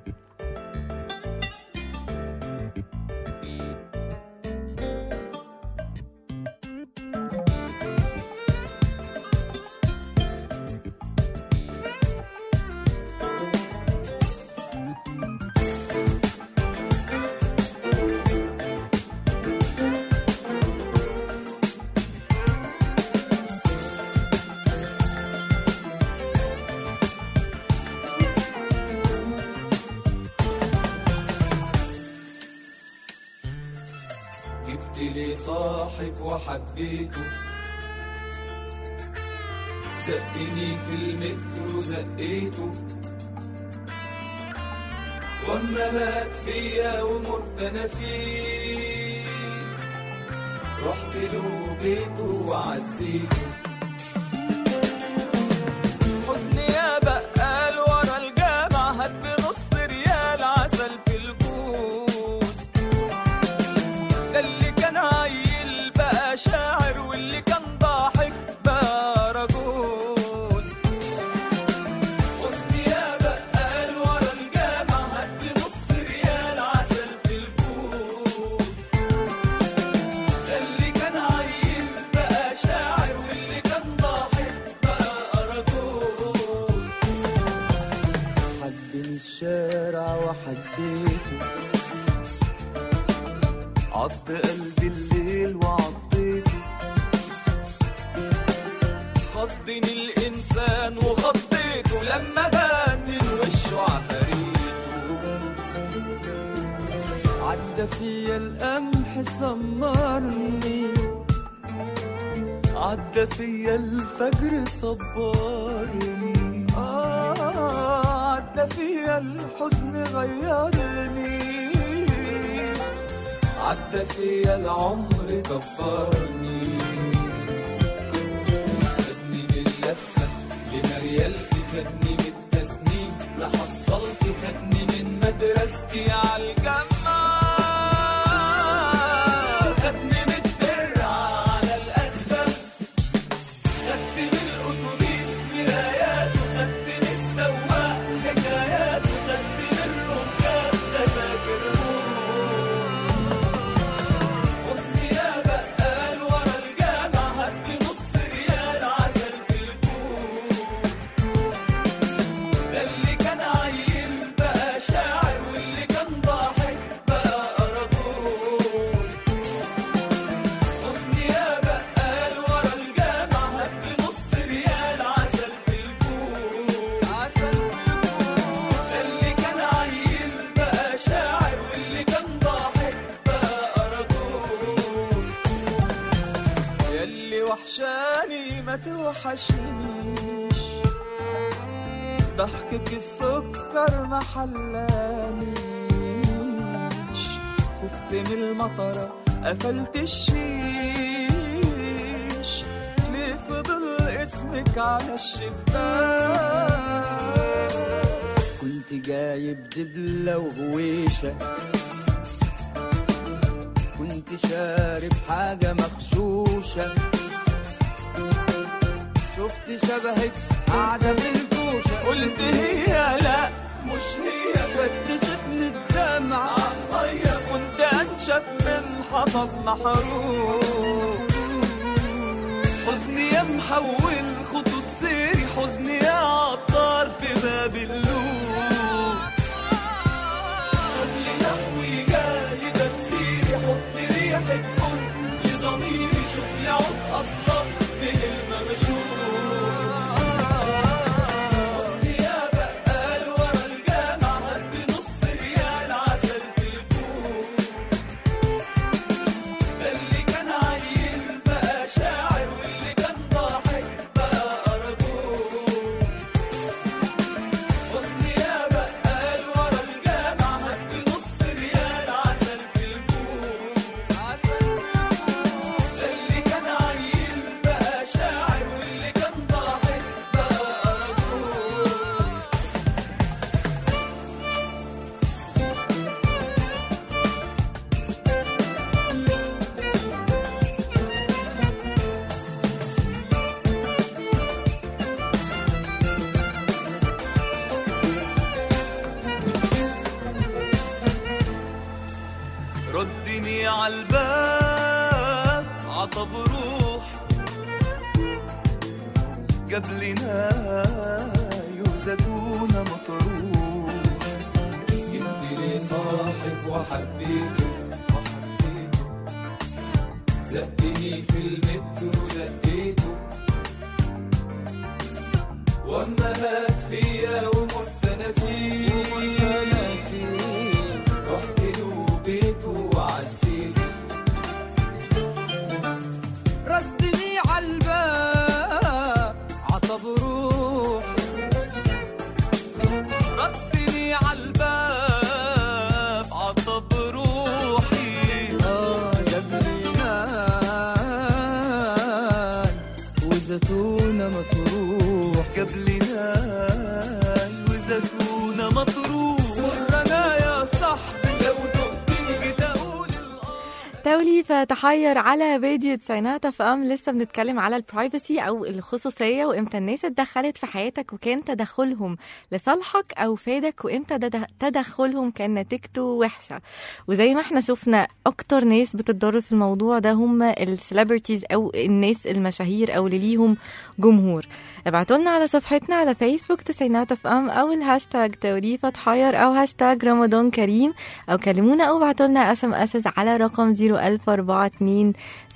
جبت لي صاحب وحبيته زقني في المترو زقيته واما مات فيا ومت انا فيه رحت له بيته وعزيته حزن يا بقال ورا الجامع هات بنص ريال عسل في الفوز ده اللي كان عيل بقى شاعر واللي كان ضاحك بقى رجوز قلت يا بقال ورا الجامع هات نص ريال عسل في الكوز ده اللي كان عيل بقى شاعر واللي كان ضاحك بقى رجوز حد من الشارع وحديته عض قلبي الليل وعضيته خضني الإنسان وخضيته لما بان من وشه عفاريته عدى فيا القمح سمرني عدى فيا الفجر صبرني آه عدى فيا الحزن غيرني عدى فيا العمر كبرني خدني من اللفة لمريالتي خدني من التسنيم لحصلتي خدني من مدرستي عالجامعة خدني من الدرع على الأسفل خدت من الأتوبيس مرايات خدت من السواق حكايات خدت من الركاب تذاكرهم حزني يا بقال ورا الجامع هات نص ريال عسل في الكوب ده اللي كان عيل بقى شاعر واللي كان ضاحك بقى أراجوز حزني يا بقال ورا الجامع هات نص ريال عسل في الكوب عسل في الكوب ده اللي كان عيل بقى شاعر واللي كان ضاحك بقى أراجوز ياللي وحشاني ما توحشنيش ضحكك السكر ما حلانيش خفت من المطرة قفلت الشيش ليه فضل اسمك على الشباك كنت جايب دبلة وهويشة كنت شارب حاجة مغشوشة شفت شبهك قاعدة في الكوشة قلت هي لا مش هي فتشتني الدمعة عالمية كنت أنشف من حطب محروق حزني يا محول خطوط سيري حزني يا عطار في باب اللوم شغلي نحوي جالي تفسيري حط ريحة كل لضميري شغلي عود أصلا من المغشوم يا بقال ورا الجامع هدي نص ريال عسل في الكوب ده اللي كان عيل بقى شاعر واللي كان ضاحك بقى أرجوك حزني يا بقال ورا الجامع هدي نص ريال عسل في الكوب ده اللي كان عيل بقى شاعر واللي كان ضاحك بقى أرجوك ردني عالباب عطب روح جاب لي ناي وزيتونة مطروح جبت لي صاحب وحبيته وحبيته زقني في المترو زقيته واما مات فيا ومت انا فيه رحت له بيته وعزيته ردني عالباب عطب روح ردني عالباب عطب روحي اه جاب لي ناي وزيتونة مطروح جاب لي ناي وزيتونة مطروح انا يا صاحبي لو دقتني جيت اقول الأرض توليفة تحير على فيديو تسعينات اف ام لسه بنتكلم على البرايفسي او الخصوصية وامتى الناس اتدخلت في حياتك وكان تدخلهم لصالحك او فادك وامتى دد- تدخلهم كان نتيجته وحشة وزي ما احنا شفنا اكتر ناس بتتضرر في الموضوع ده هم السليبرتيز او الناس المشاهير او اللي ليهم جمهور ابعتوا لنا على صفحتنا على فيسبوك تسعينات اف ام او الهاشتاج توليفة تحير او هاشتاج رمضان كريم او كلمونا او ابعتوا لنا اس ام اس على رقم 01042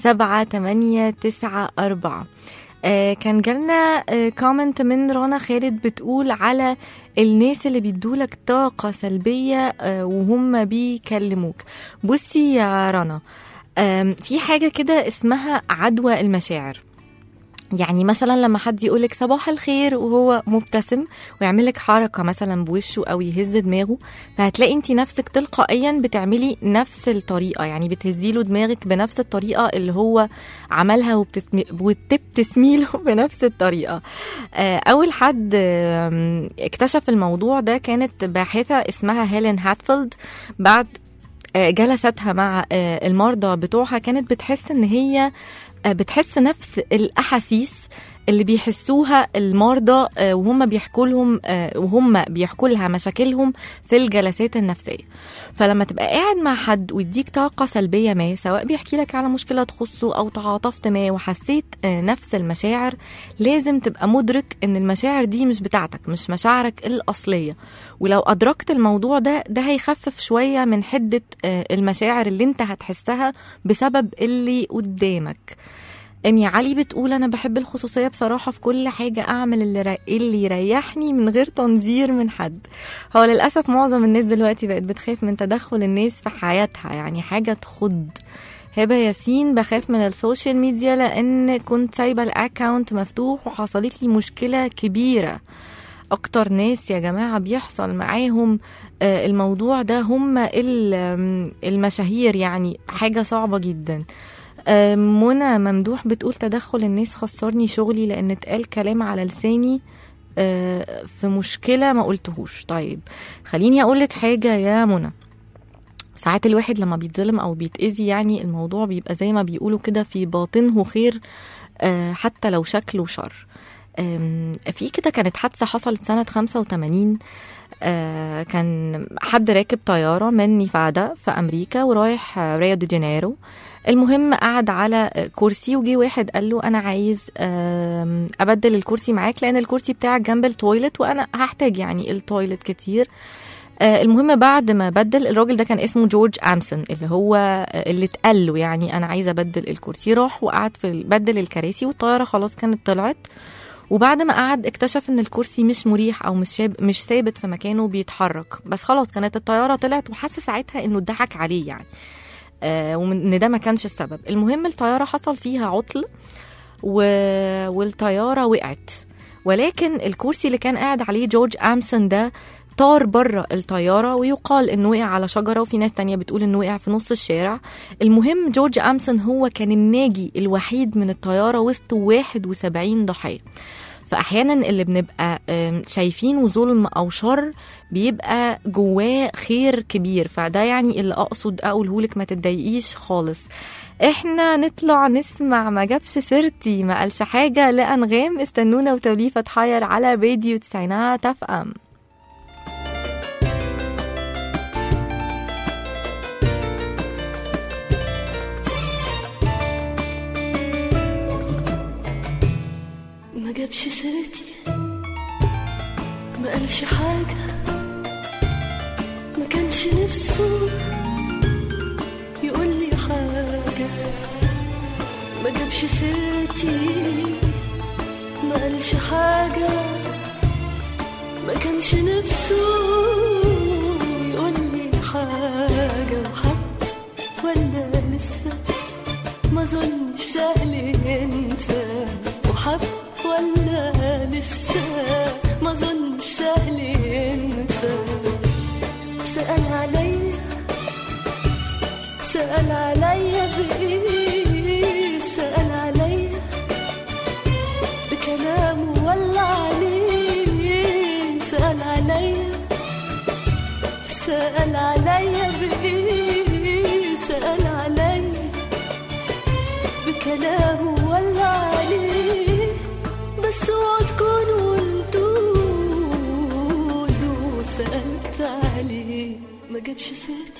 7894 آه كان جالنا آه كومنت من رنا خالد بتقول على الناس اللي بيدولك طاقة سلبية آه وهم بيكلموك بصي يا رنا آم، في حاجة كده اسمها عدوى المشاعر يعني مثلا لما حد يقولك صباح الخير وهو مبتسم ويعمل لك حركه مثلا بوشه او يهز دماغه فهتلاقي انت نفسك تلقائيا بتعملي نفس الطريقه يعني بتهزي له دماغك بنفس الطريقه اللي هو عملها وبتتم... وبتبتسمي له بنفس الطريقه آه، اول حد آم، اكتشف الموضوع ده كانت باحثه اسمها هيلين هاتفيلد بعد آه، جلستها مع آه، المرضى بتوعها كانت بتحس ان هي آه، بتحس نفس الاحاسيس اللي بيحسوها المرضى آه، وهم بيحكوا لهم آه، وهم بيحكوا لها مشاكلهم في الجلسات النفسيه فلما تبقى قاعد مع حد ويديك طاقه سلبيه ما سواء بيحكي لك على مشكله تخصه او تعاطفت ما وحسيت آه، نفس المشاعر لازم تبقى مدرك ان المشاعر دي مش بتاعتك مش مشاعرك الاصليه ولو ادركت الموضوع ده ده هيخفف شويه من حده آه، المشاعر اللي انت هتحسها بسبب اللي قدامك امي علي بتقول انا بحب الخصوصيه بصراحه في كل حاجه اعمل اللي, ر... اللي يريحني من غير تنظير من حد هو للاسف معظم الناس دلوقتي بقت بتخاف من تدخل الناس في حياتها يعني حاجه تخض هبه ياسين بخاف من السوشيال ميديا لان كنت سايبه الاكونت مفتوح وحصلت لي مشكله كبيره اكتر ناس يا جماعه بيحصل معاهم آه، الموضوع ده هم ال- آم، المشاهير يعني حاجه صعبه جدا آه، منى ممدوح بتقول تدخل الناس خسرني شغلي لان اتقال كلام على لساني آه، في مشكله ما قلتهوش طيب خليني اقول لك حاجه يا منى ساعات الواحد لما بيتظلم او بيتاذي يعني الموضوع بيبقى زي ما بيقولوا كده في باطنه خير آه، حتى لو شكله شر آم، في كده كانت حادثة حصلت سنة 85 آه، كان حد راكب طيارة من نيفادا في أمريكا ورايح آه، ريو دي جانيرو المهم قعد على آه، كرسي وجي واحد قال له أنا عايز آم، أبدل الكرسي معاك لأن الكرسي بتاعك جنب التويلت وأنا هحتاج يعني التويلت كتير آه، المهم بعد ما بدل الراجل ده كان اسمه جورج امسون اللي هو آه، اللي اتقال له يعني انا عايزه ابدل الكرسي راح وقعد في بدل الكراسي والطياره خلاص كانت طلعت وبعد ما قعد اكتشف ان الكرسي مش مريح او مش شاب مش ثابت في مكانه بيتحرك بس خلاص كانت الطياره طلعت وحس ساعتها انه اتضحك عليه يعني آه وان ده ما كانش السبب المهم الطياره حصل فيها عطل و... والطياره وقعت ولكن الكرسي اللي كان قاعد عليه جورج امسون ده طار بره الطياره ويقال انه وقع على شجره وفي ناس تانية بتقول انه وقع في نص الشارع المهم جورج امسون هو كان الناجي الوحيد من الطياره وسط 71 ضحيه فاحيانا اللي بنبقى آم، شايفينه ظلم او شر بيبقى جواه خير كبير فده يعني اللي اقصد اقوله لك ما تتضايقيش خالص احنا نطلع نسمع ما جابش سيرتي ما قالش حاجه لانغام استنونا وتوليفه تحير على راديو تسعينات اف ام ما جابش سيرتي ما قالش حاجة ما كانش نفسه يقول لي حاجة ما جابش سيرتي ما قالش حاجة ما كانش نفسه يقول لي حاجة وحب ولا لسه ما ظنش سهل ينسى وحب ولا لسه ما ظنش سهل ينسى سأل عليا سأل عليا بإيه سأل عليا بكلامه ولا عليه سأل عليا سأل عليا بإيه سأل عليا بكلامه ولا عليه بس اوعوا تكونوا قلتوله سألت عليه ما جابش سيرتي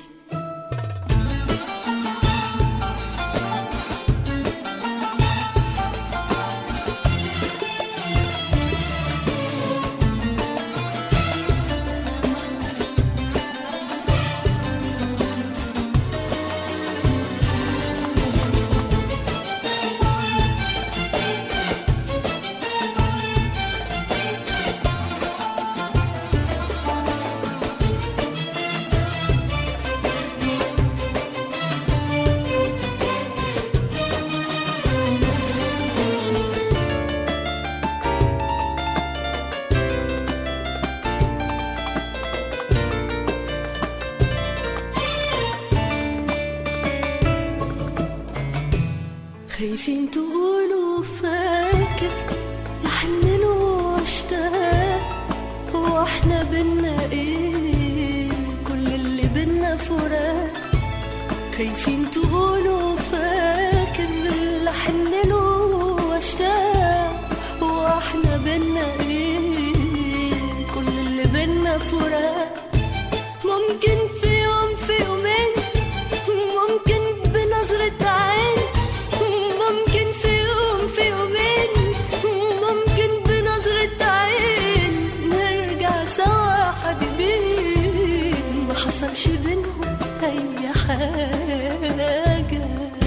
خايفين تقولوا فاكر لحنن واشتاق هو احنا بينا ايه كل اللي بينا فراق خايفين تقولوا فاكر لحنن واشتاق هو احنا بينا ايه كل اللي بينا فراق ممكن في يوم في يومين ممكن بنظرة عين ممكن في يوم في يومين ممكن بنظرة عين نرجع سوا حبيبين ما حصلش بينهم أي حاجة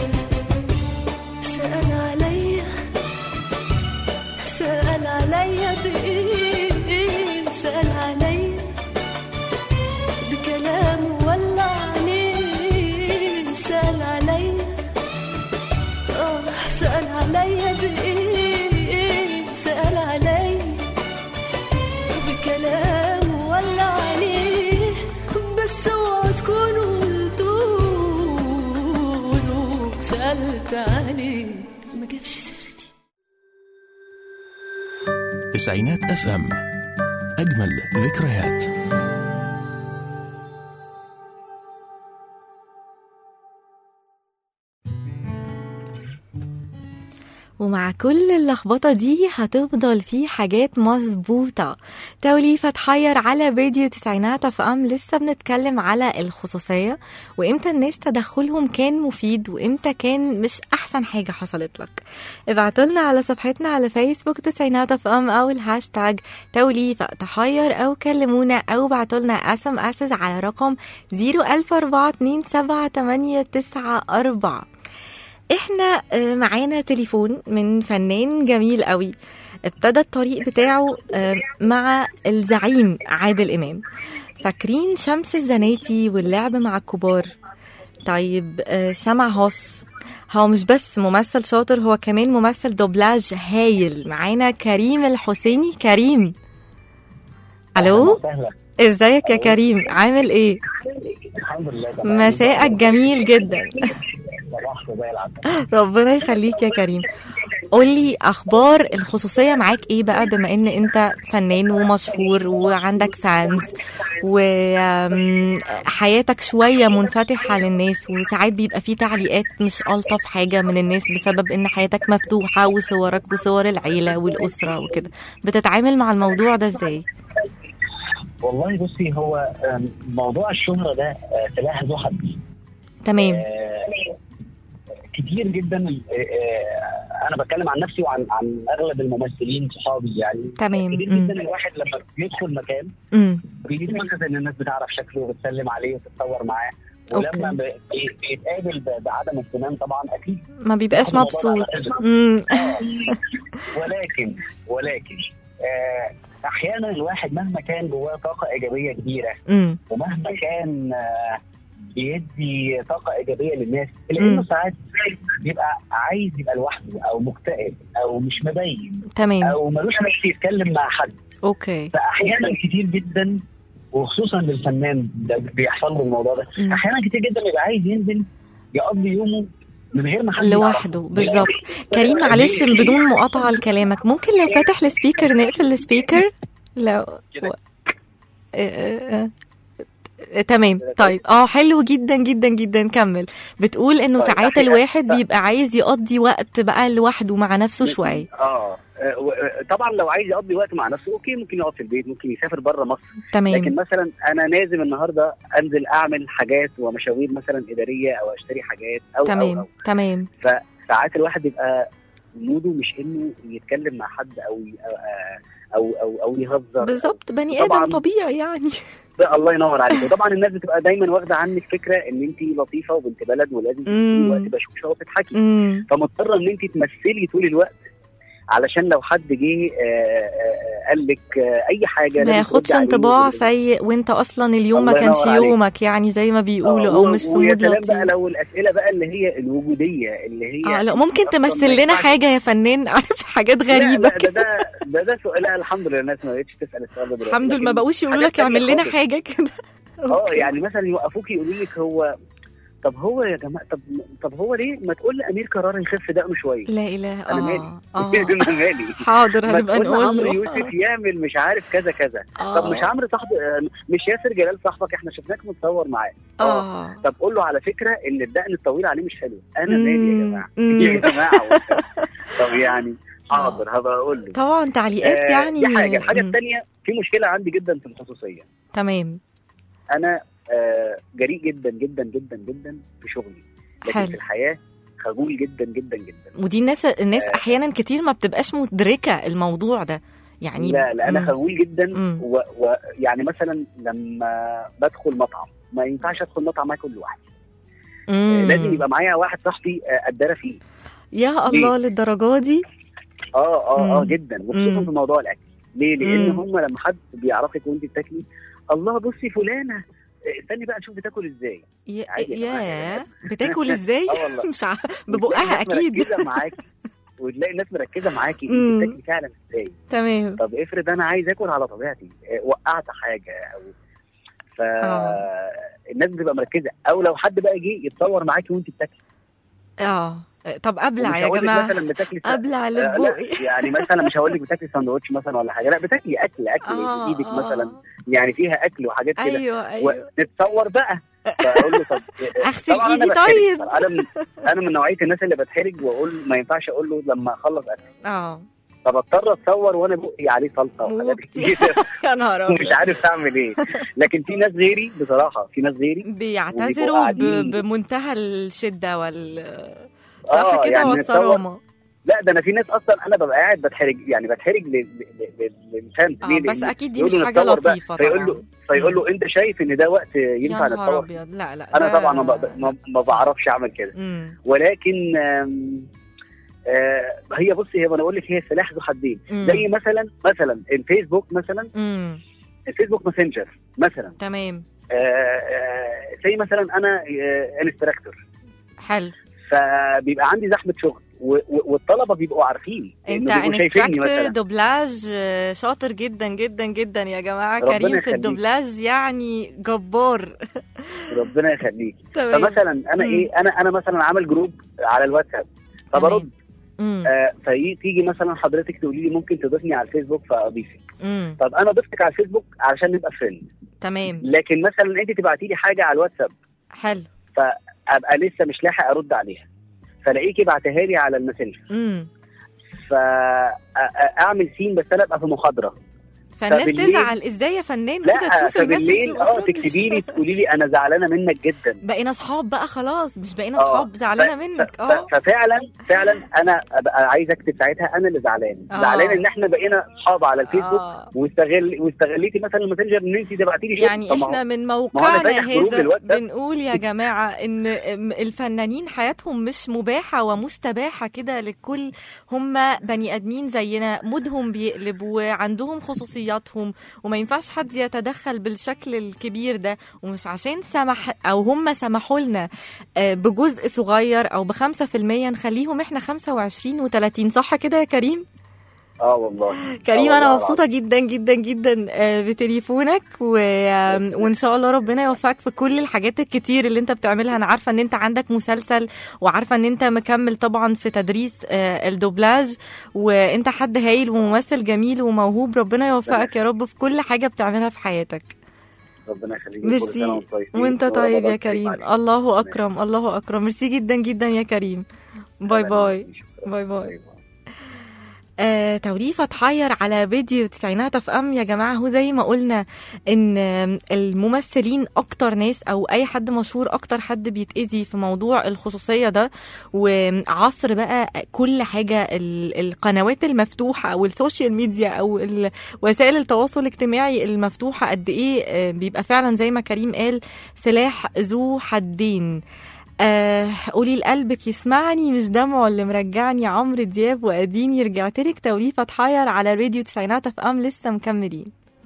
سأل عليا سأل عليا بإيه سأل عليا سألت عليه ما جابش سيرتي تسعينات اف ام اجمل ذكريات ومع كل اللخبطة دي هتفضل في حاجات مظبوطة توليفة تحير على فيديو تسعينات اف ام لسه بنتكلم على الخصوصية وامتى الناس تدخلهم كان مفيد وامتى كان مش احسن حاجة حصلت لك ابعتولنا على صفحتنا على فيسبوك تسعينات اف ام او الهاشتاج توليفة تحير او كلمونا او بعتولنا اس ام اسز على رقم 004278994 احنا آه، معانا تليفون من فنان جميل قوي ابتدى الطريق بتاعه آه، مع الزعيم عادل امام فاكرين شمس الزناتي واللعب مع الكبار طيب آه، سمع هوس هو مش بس ممثل شاطر هو كمان ممثل دوبلاج هايل معانا كريم الحسيني كريم الو ازيك يا كريم عامل ايه الحمد لله تمام مساءك جميل جدا صباح زي العسل ربنا يخليك يا كريم قولي اخبار الخصوصيه معاك ايه بقى بما ان انت فنان ومشهور وعندك فانز وحياتك شويه منفتحه للناس وساعات بيبقى في تعليقات مش الطف حاجه من الناس بسبب ان حياتك مفتوحه وصورك وصور العيله والاسره وكده بتتعامل مع الموضوع ده ازاي والله بصي هو آم، موضوع الشهرة ده آه، سلاح ذو حدين تمام آه، كتير جدا آه، آه، انا بتكلم عن نفسي وعن عن اغلب الممثلين صحابي يعني تمام. كتير مم. جدا الواحد لما بيدخل مكان امم بيجي مثلا ان الناس بتعرف شكله وبتسلم عليه وتتصور معاه أوكي. ولما بي- بي- بيتقابل ب- بعدم اهتمام طبعا اكيد ما بيبقاش بياخد الموضوع مبسوط على قلبه. امم ولكن ولكن آه، احيانا الواحد مهما كان جواه طاقه ايجابيه كبيره امم ومهما كان آه، بيدي طاقه ايجابيه للناس الا انه مم. ساعات بيبقى عايز يبقى لوحده او مكتئب او مش مبين تمام او ملوش نفس يتكلم مع حد اوكي فاحيانا كتير جدا وخصوصا للفنان ده بيحصل له الموضوع ده مم. احيانا كتير جدا بيبقى عايز ينزل يقضي يومه من غير ما حد لوحده يعرفه. بالظبط كريم معلش بدون مقاطعة لكلامك ممكن لو فاتح السبيكر نقفل السبيكر لو كده. آه، آه، آه، تمام طيب اه حلو جدا جدا جدا كمل بتقول انه طيب، ساعات أحيانا- الواحد بيبقى عايز يقضي وقت بقى لوحده مع نفسه شويه اه آه، و- آه، طبعا لو عايز يقضي وقت مع نفسه اوكي ممكن يقعد في البيت ممكن يسافر بره مصر لكن تمام مثلا انا لازم النهارده انزل اعمل حاجات ومشاوير مثلا اداريه او اشتري حاجات او او, تمام أو. تمام ساعات الواحد بيبقى موده مش انه يتكلم مع حد او ي- او او او, أو يهزر بالظبط بني طبعاً. ادم طبيعي يعني ده الله ينور عليك وطبعا الناس بتبقى دايما واخده عنك فكره ان انت لطيفه وبنت بلد ولازم مم. تبقي وقت بشوشه وتضحكي امم فمضطره ان انت تمثلي طول الوقت علشان لو حد جه آه، آه، قال لك آه، اي حاجه ما لازم ياخدش تردي عليه انطباع وتقولي- سيء وانت اصلا اليوم ما الله كانش ينور عليك. يومك يعني زي ما بيقولوا آه، او و- مش في ويا مود سلام لطيف بقى لو الاسئله بقى اللي هي الوجوديه اللي هي اه لا ممكن أصلاً ما تمثل لنا ينفعش- حاجه يا فنان عارف حاجات غريبه لا لا ده ده ده, ده سؤال لا الحمد لله الناس ما بقتش تسال السؤال ده دلوقتي الحمد لله ما لكن بقوش يقولوا حاجات لك اعمل تانية لنا خالص. حاجه كده اه أوكي. يعني مثلا يوقفوك يقولوا لك هو طب هو يا جماعه طب طب هو ليه ما تقول لامير قرار يخف دقنه شويه لا اله انا اه مالي اه انا مالي حاضر ما هنبقى تقول نقول عمرو له يوسف يعمل مش عارف كذا كذا آه. طب مش عمرو صاحب مش ياسر جلال صاحبك احنا شفناك متصور معاه اه طب قول له على فكره ان الدقن الطويل عليه مش حلو انا مالي يا مم. جماعه مم. يا جماعه وانت- طب يعني حاضر هبقى اقول له طبعا تعليقات آه، يعني دي حاجه الحاجه مم. الثانيه في مشكله عندي جدا في الخصوصيه تمام انا آه، جريء جدا جدا جدا جدا في شغلي لكن حلو. في الحياه خجول جدا جدا جدا ودي الناس الناس آه. احيانا كتير ما بتبقاش مدركه الموضوع ده يعني لا لا انا مم. خجول جدا مم. ويعني مثلا لما بدخل مطعم ما ينفعش ادخل مطعم اكل لوحدي مم. لازم يبقى معايا واحد صاحبي آه، قدره فيه يا الله للدرجه دي اه اه اه مم. جدا وخصوصا مم. في موضوع الاكل ليه؟ لان مم. هم لما حد بيعرفك وانت بتاكلي الله بصي فلانه آه، استني بقى نشوف بتاكل ازاي يا عادي يا جماعة. يا بتاكل ازاي اه والله مش عارف وتلاقي ببقها الناس اكيد مركزه معاكي وتلاقي الناس مركزه معاكي مم. انت بتاكلي فعلا ازاي تمام طب افرض انا عايز اكل على طبيعتي آه، وقعت حاجه او ف آه. الناس بتبقى مركزه او لو حد بقى جه يتصور معاكي وانت بتاكلي اه طب ابلع ومش يا هقول لك جماعه مثلا بتاكلي ابلع اللي آه، في لا، بقي يعني مثلا مش هقول لك بتاكلي ساندوتش مثلا ولا حاجه لا بتاكلي اكل اكل آه، في ايدك آه. مثلا يعني فيها اكل وحاجات كده ايوه ايوه ونتصور بقى فاقول له طب أغسل طبعاً أنا إيدي بتحرج. طيب. انا من انا من نوعيه الناس اللي بتحرج واقول ما ينفعش اقول له لما اخلص اكل اه فبضطر اتصور وانا بقي عليه صلصه وحاجات وكتير. كتير يا نهار ومش ابيض عارف اعمل ايه لكن في ناس غيري بصراحه في ناس غيري بيعتذروا قاعدين- ب- بمنتهى الشده وال صح آه، كده يعني والصرامه لا ده انا في ناس اصلا انا ببقى قاعد بتحرج يعني بتحرج ل- ل- ل- للفهم اه ليه؟ بس لأن اكيد دي يقول مش له حاجه نتصور بقى، لطيفه فيقول له طبعا فيقول له انت شايف ان ده وقت يا ينفع نهار نتصور ابيض لا لا انا ده- طبعا ما, بق- ما, ما بعرفش اعمل كده مم. ولكن آم، آه هي بصي هي انا بقول لك هي سلاح ذو حدين مم. زي مثلا مثلا الفيسبوك مثلا مم. الفيسبوك ماسنجر مثلا تمام آه آه زي مثلا انا آه انستراكتور حلو فبيبقى عندي زحمه شغل و- و- والطلبه بيبقوا عارفين انت إنه بيبقوا شايفيني انستراكتور مثلا دوبلاج آه، شاطر جدا جدا جدا يا جماعه ربنا كريم في يخليك. الدوبلاج يعني جبار ربنا يخليك تمام فمثلا انا مم. ايه انا انا مثلا عامل جروب على الواتساب فبرد مم. آه فيجي مثلا حضرتك تقولي لي ممكن تضيفني على الفيسبوك فاضيفك مم. طب انا ضفتك على الفيسبوك علشان نبقى فريند تمام لكن مثلا انت تبعتي لي حاجه على الواتساب حلو فابقى لسه مش لاحق ارد عليها فلاقيكي بعتها لي على الماسنجر مم. فاعمل سين بس انا ابقى في محاضره فالناس فبالليل- تزعل ازاي يا فنان كده لا تشوف المسج فبالليل وما اه تردش. تكتبي لي تقولي لي انا زعلانه منك جدا بقينا اصحاب بقى خلاص مش بقينا آه. اصحاب زعلانه ف- منك ف- اه ففعلا فعلا انا ابقى عايز اكتب ساعتها انا اللي زعلان آه. زعلان ان احنا بقينا اصحاب على الفيسبوك آه. واستغل واستغليتي مثلا الماسنجر ان انت تبعتي لي شغل. يعني طب ما هو- احنا من ما هو موقعنا أنا فاتح جروب هذا للواتساب. بنقول يا جماعة ان الفنانين حياتهم مش مباحة ومستباحة كده للكل هم بني ادمين زينا مودهم بيقلب وعندهم خصوصياتهم وما ينفعش حد يتدخل بالشكل الكبير ده ومش عشان سمح او هم سمحوا لنا آه، بجزء صغير او بخمسة في المية نخليهم احنا خمسة وعشرين وتلاتين صح كده يا كريم؟ اه والله كريم آه انا والله مبسوطه جدا جدا جدا آه، بتليفونك و... آم، وان شاء الله ربنا يوفقك في كل الحاجات الكتير اللي انت بتعملها انا عارفه ان انت عندك مسلسل وعارفه ان انت مكمل طبعا في تدريس آه، الدوبلاج وانت حد هايل وممثل جميل وموهوب ربنا يوفقك يا رب في كل حاجه بتعملها في حياتك ربنا يخليك كل سنة ميرسي وانتم طيبين. وانت طيب يا ورمضان كريم عليك. الله اكرم الله اكرم ميرسي جدا جدا يا كريم باي باي باي باي آه، توليفة تحير على فيديو تسعينات اف ام يا جماعة هو زي ما قلنا ان آم، الممثلين اكتر ناس او اي حد مشهور اكتر حد بيتأذي في موضوع الخصوصية ده وعصر بقى كل حاجة ال- القنوات المفتوحة او السوشيال ميديا او ال- وسائل التواصل الاجتماعي المفتوحة قد ايه آه، بيبقى فعلا زي ما كريم قال سلاح ذو حدين آه قولي لقلبك يسمعني مش دمعه اللي مرجعني عمرو دياب واديني رجعت لك توليفه اتحير على راديو تسعينات اف ام لسه مكملين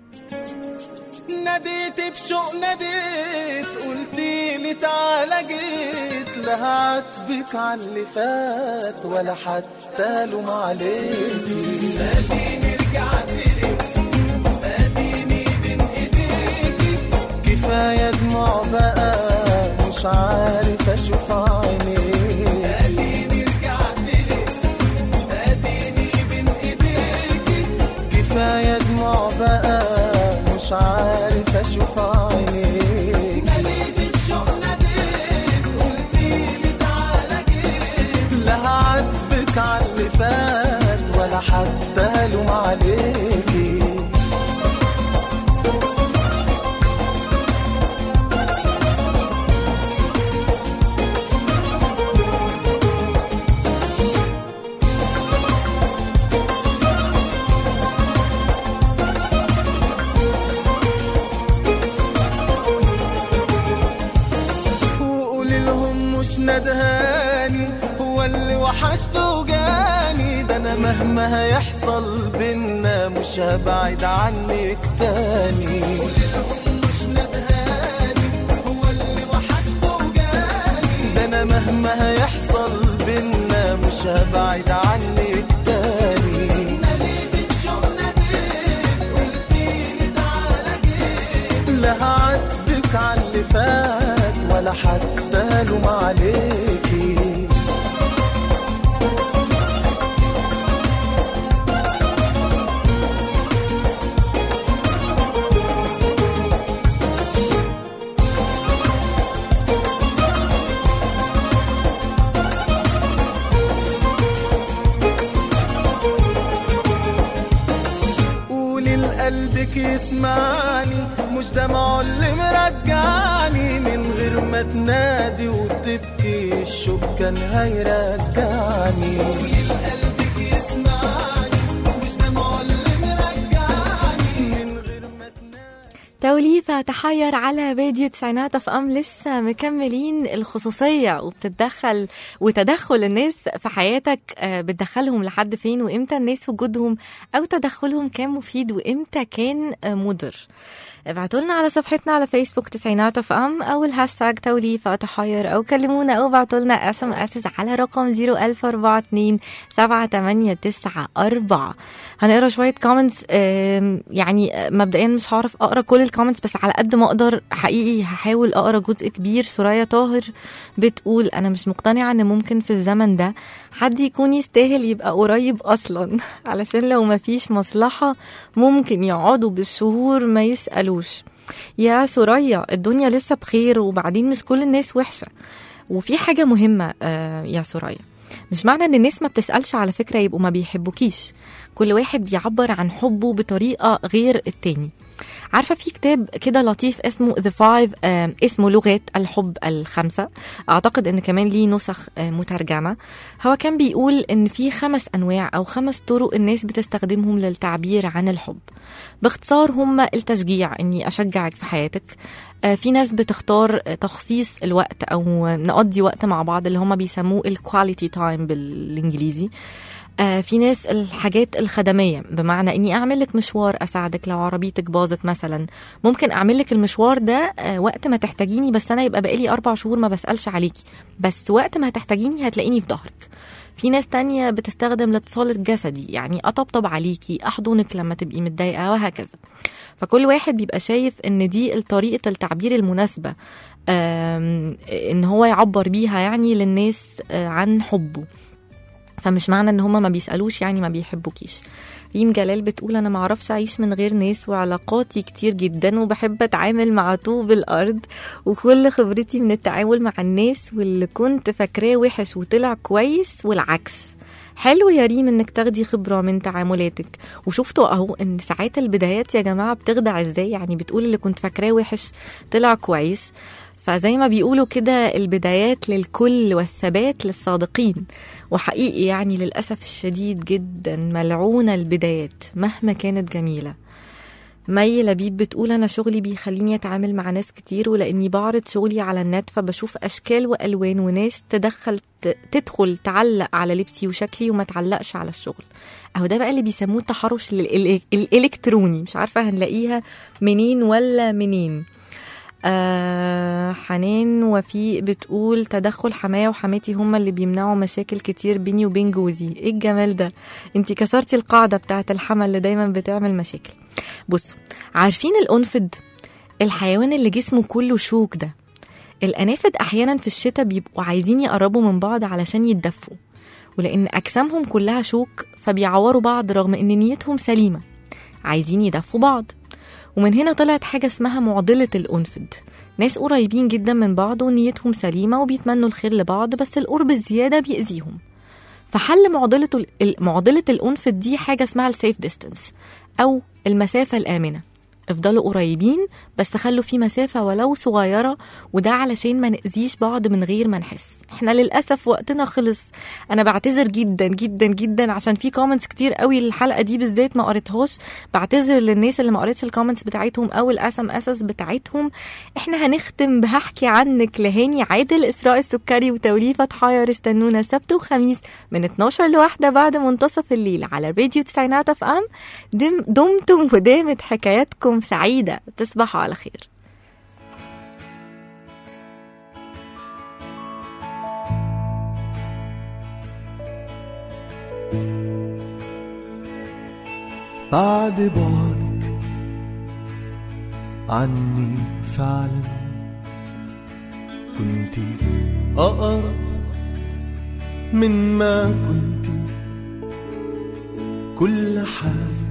ناديت بشوق ناديت قلتي لي تعالى جيت لا هعاتبك على اللي فات ولا حتى لوم عليكي اديني رجعت لك اديني بين ايديكي كفايه دموع بقى مش عارف اشوف عينيك اديني رجعت لك اديني بين ايديكي كفايه دموع بقى مش عارف اشوف عينيك ناديت بشوق ناديت قلتيلي تعالى جيت لا هعاتبك على اللي فات ولا حتى لوم عليكي وقولي لهم مش ندهاني هو اللي وحشته وجاني ده انا مهما هيحصل بينا مش هبعد عنك تاني قولي لهم مش ندهاني هو اللي وحشته وجاني ده انا مهما هيحصل بينا مش هبعد عنك تاني لا هعاتبك على اللي فات ولا حتى لوم عليكي قلبك يسمعني مش دمعه اللي مرجعني من غير ما تنادي وتبكي الشوق كان هيرجعني قلبك يسمعني مش دمعه اللي مرجعني من غير ما توليفة تحير على فيديو تسعينات اف ام لسه مكملين الخصوصية وبتتدخل وتدخل الناس في حياتك آه، بتدخلهم لحد فين وامتى الناس وجودهم او تدخلهم كان مفيد وامتى كان آه، مضر ابعتوا لنا على صفحتنا على فيسبوك تسعينات اف ام او الهاشتاج توليفة تحير او كلمونا او ابعتوا لنا اس ام اس على رقم 01042 7894 هنقرا شوية كومنتس يعني آه، مبدئيا مش هعرف اقرا كل الكومنتس بس على قد ما اقدر حقيقي هحاول اقرا جزء كبير سوريا طاهر بتقول انا مش مقتنعة ان ممكن في الزمن ده حد يكون يستاهل يبقى قريب اصلا علشان لو مفيش مصلحة ممكن يقعدوا بالشهور ما يسألوش يا سوريا الدنيا لسه بخير وبعدين مش كل الناس وحشة وفي حاجة مهمة آه، يا سوريا مش معنى ان الناس ما بتسألش على فكرة يبقوا ما بيحبوكيش كل واحد بيعبر عن حبه بطريقة غير التاني عارفة في كتاب كده لطيف اسمه The Five آه، اسمه لغات الحب الخمسة أعتقد إن كمان ليه نسخ آه، مترجمة هو كان بيقول إن في خمس أنواع أو خمس طرق الناس بتستخدمهم للتعبير عن الحب باختصار هم التشجيع إني أشجعك في حياتك آه، في ناس بتختار آه، تخصيص الوقت أو نقضي وقت مع بعض اللي هم بيسموه الكواليتي تايم بالإنجليزي آه، في ناس الحاجات الخدميه بمعنى اني اعمل لك مشوار اساعدك لو عربيتك باظت مثلا ممكن اعمل لك المشوار ده آه، وقت ما تحتاجيني بس انا يبقى بقالي اربع شهور ما بسالش عليكي بس وقت ما هتحتاجيني هتلاقيني في ظهرك في ناس تانية بتستخدم الاتصال الجسدي يعني أطبطب عليكي أحضنك لما تبقي متضايقة وهكذا فكل واحد بيبقى شايف ان دي طريقة التعبير المناسبة آم، ان هو يعبر بيها يعني للناس آه، عن حبه فمش معنى ان هما ما بيسالوش يعني ما بيحبوكيش ريم جلال بتقول انا ما اعرفش اعيش من غير ناس وعلاقاتي كتير جدا وبحب اتعامل مع طوب الارض وكل خبرتي من التعامل مع الناس واللي كنت فاكراه وحش وطلع كويس والعكس حلو يا ريم انك تاخدي خبره من تعاملاتك وشفتوا اهو ان ساعات البدايات يا جماعه بتخدع ازاي يعني بتقول اللي كنت فاكراه وحش طلع كويس فزي ما بيقولوا كده البدايات للكل والثبات للصادقين وحقيقي يعني للأسف الشديد جدا ملعونة البدايات مهما كانت جميلة مي لبيب بتقول أنا شغلي بيخليني أتعامل مع ناس كتير ولأني بعرض شغلي على النت فبشوف أشكال وألوان وناس تدخل ت- تدخل تعلق على لبسي وشكلي وما تعلقش على الشغل أهو ده بقى اللي بيسموه التحرش الإل- الإلكتروني مش عارفة هنلاقيها منين ولا منين آه حنان وفي بتقول تدخل حماية وحماتي هما اللي بيمنعوا مشاكل كتير بيني وبين جوزي ايه الجمال ده انتي كسرتي القاعدة بتاعت الحما اللي دايما بتعمل مشاكل بصوا عارفين الأنفد الحيوان اللي جسمه كله شوك ده الأنافد أحيانا في الشتاء بيبقوا عايزين يقربوا من بعض علشان يتدفوا ولأن أجسامهم كلها شوك فبيعوروا بعض رغم إن نيتهم سليمة عايزين يدفوا بعض ومن هنا طلعت حاجة اسمها معضلة الأنفد ناس قريبين جدا من بعض ونيتهم سليمة وبيتمنوا الخير لبعض بس القرب الزيادة بيأذيهم فحل معضلة ال- معضلة الأنفد دي حاجة اسمها السيف ديستانس أو المسافة الآمنة افضلوا قريبين بس خلوا في مسافة ولو صغيرة وده علشان ما نأذيش بعض من غير ما نحس احنا للأسف وقتنا خلص انا بعتذر جدا جدا جدا عشان في كومنتس كتير قوي الحلقة دي بالذات ما قريتهاش بعتذر للناس اللي ما قريتش الكومنتس بتاعتهم او الاس ام اس بتاعتهم احنا هنختم بهحكي عنك لهاني عادل اسراء السكري وتوليفة حاير استنونا سبت وخميس من 12 لواحدة بعد منتصف الليل على راديو تسعينات اف ام دم دمتم ودامت حكاياتكم سعيدة تصبحوا على خير بعد بعدك عني فعلا كنت أقرب من ما كنت كل حاجة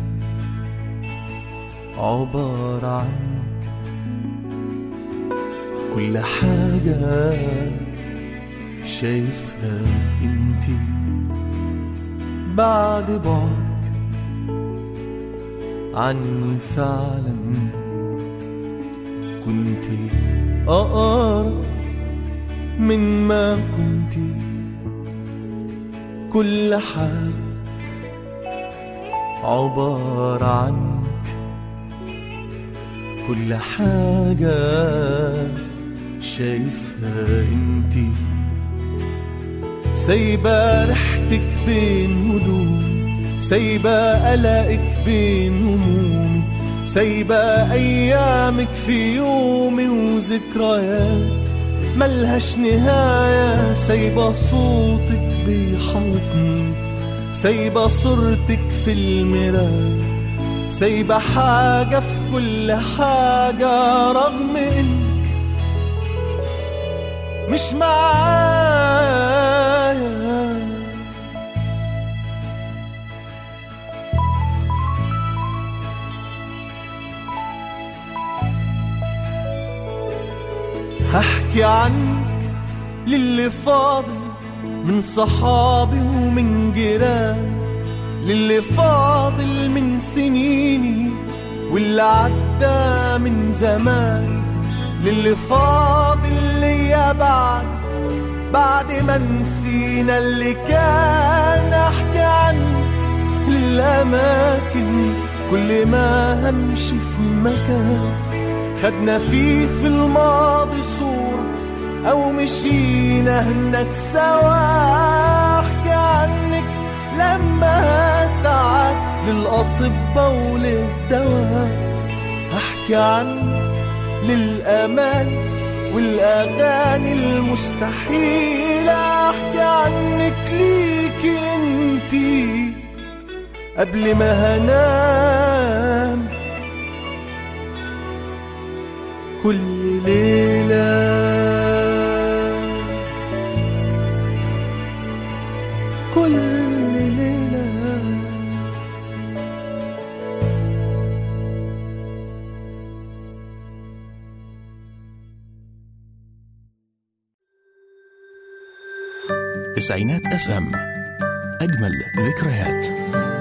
عبارة عنك كل حاجة شايفها انتي بعد بعدك عني فعلا كنت أقرب من ما كنت كل حاجة عبارة عنك كل حاجة شايفها انتي سايبة ريحتك بين هدومي سايبة قلقك بين همومي سايبة أيامك في يومي وذكريات ملهاش نهاية سايبة صوتك بيحاوطني سايبة صورتك في المراية سايبة حاجة في كل حاجة رغم انك مش معايا هحكي عنك للي فاضل من صحابي ومن جيراني للي فاضل من سنيني واللي عدى من زمان للي فاضل ليا بعد بعد ما نسينا اللي كان احكي عنك للاماكن كل ما همشي في مكان خدنا فيه في الماضي صورة أو مشينا هناك سوا أحكي عنك لما تعب للأطباء وللدواء أحكي عنك للأمان والأغاني المستحيلة أحكي عنك ليكي انتي قبل ما هنام كل ليلة كل ليلة تسعينات اف ام اجمل ذكريات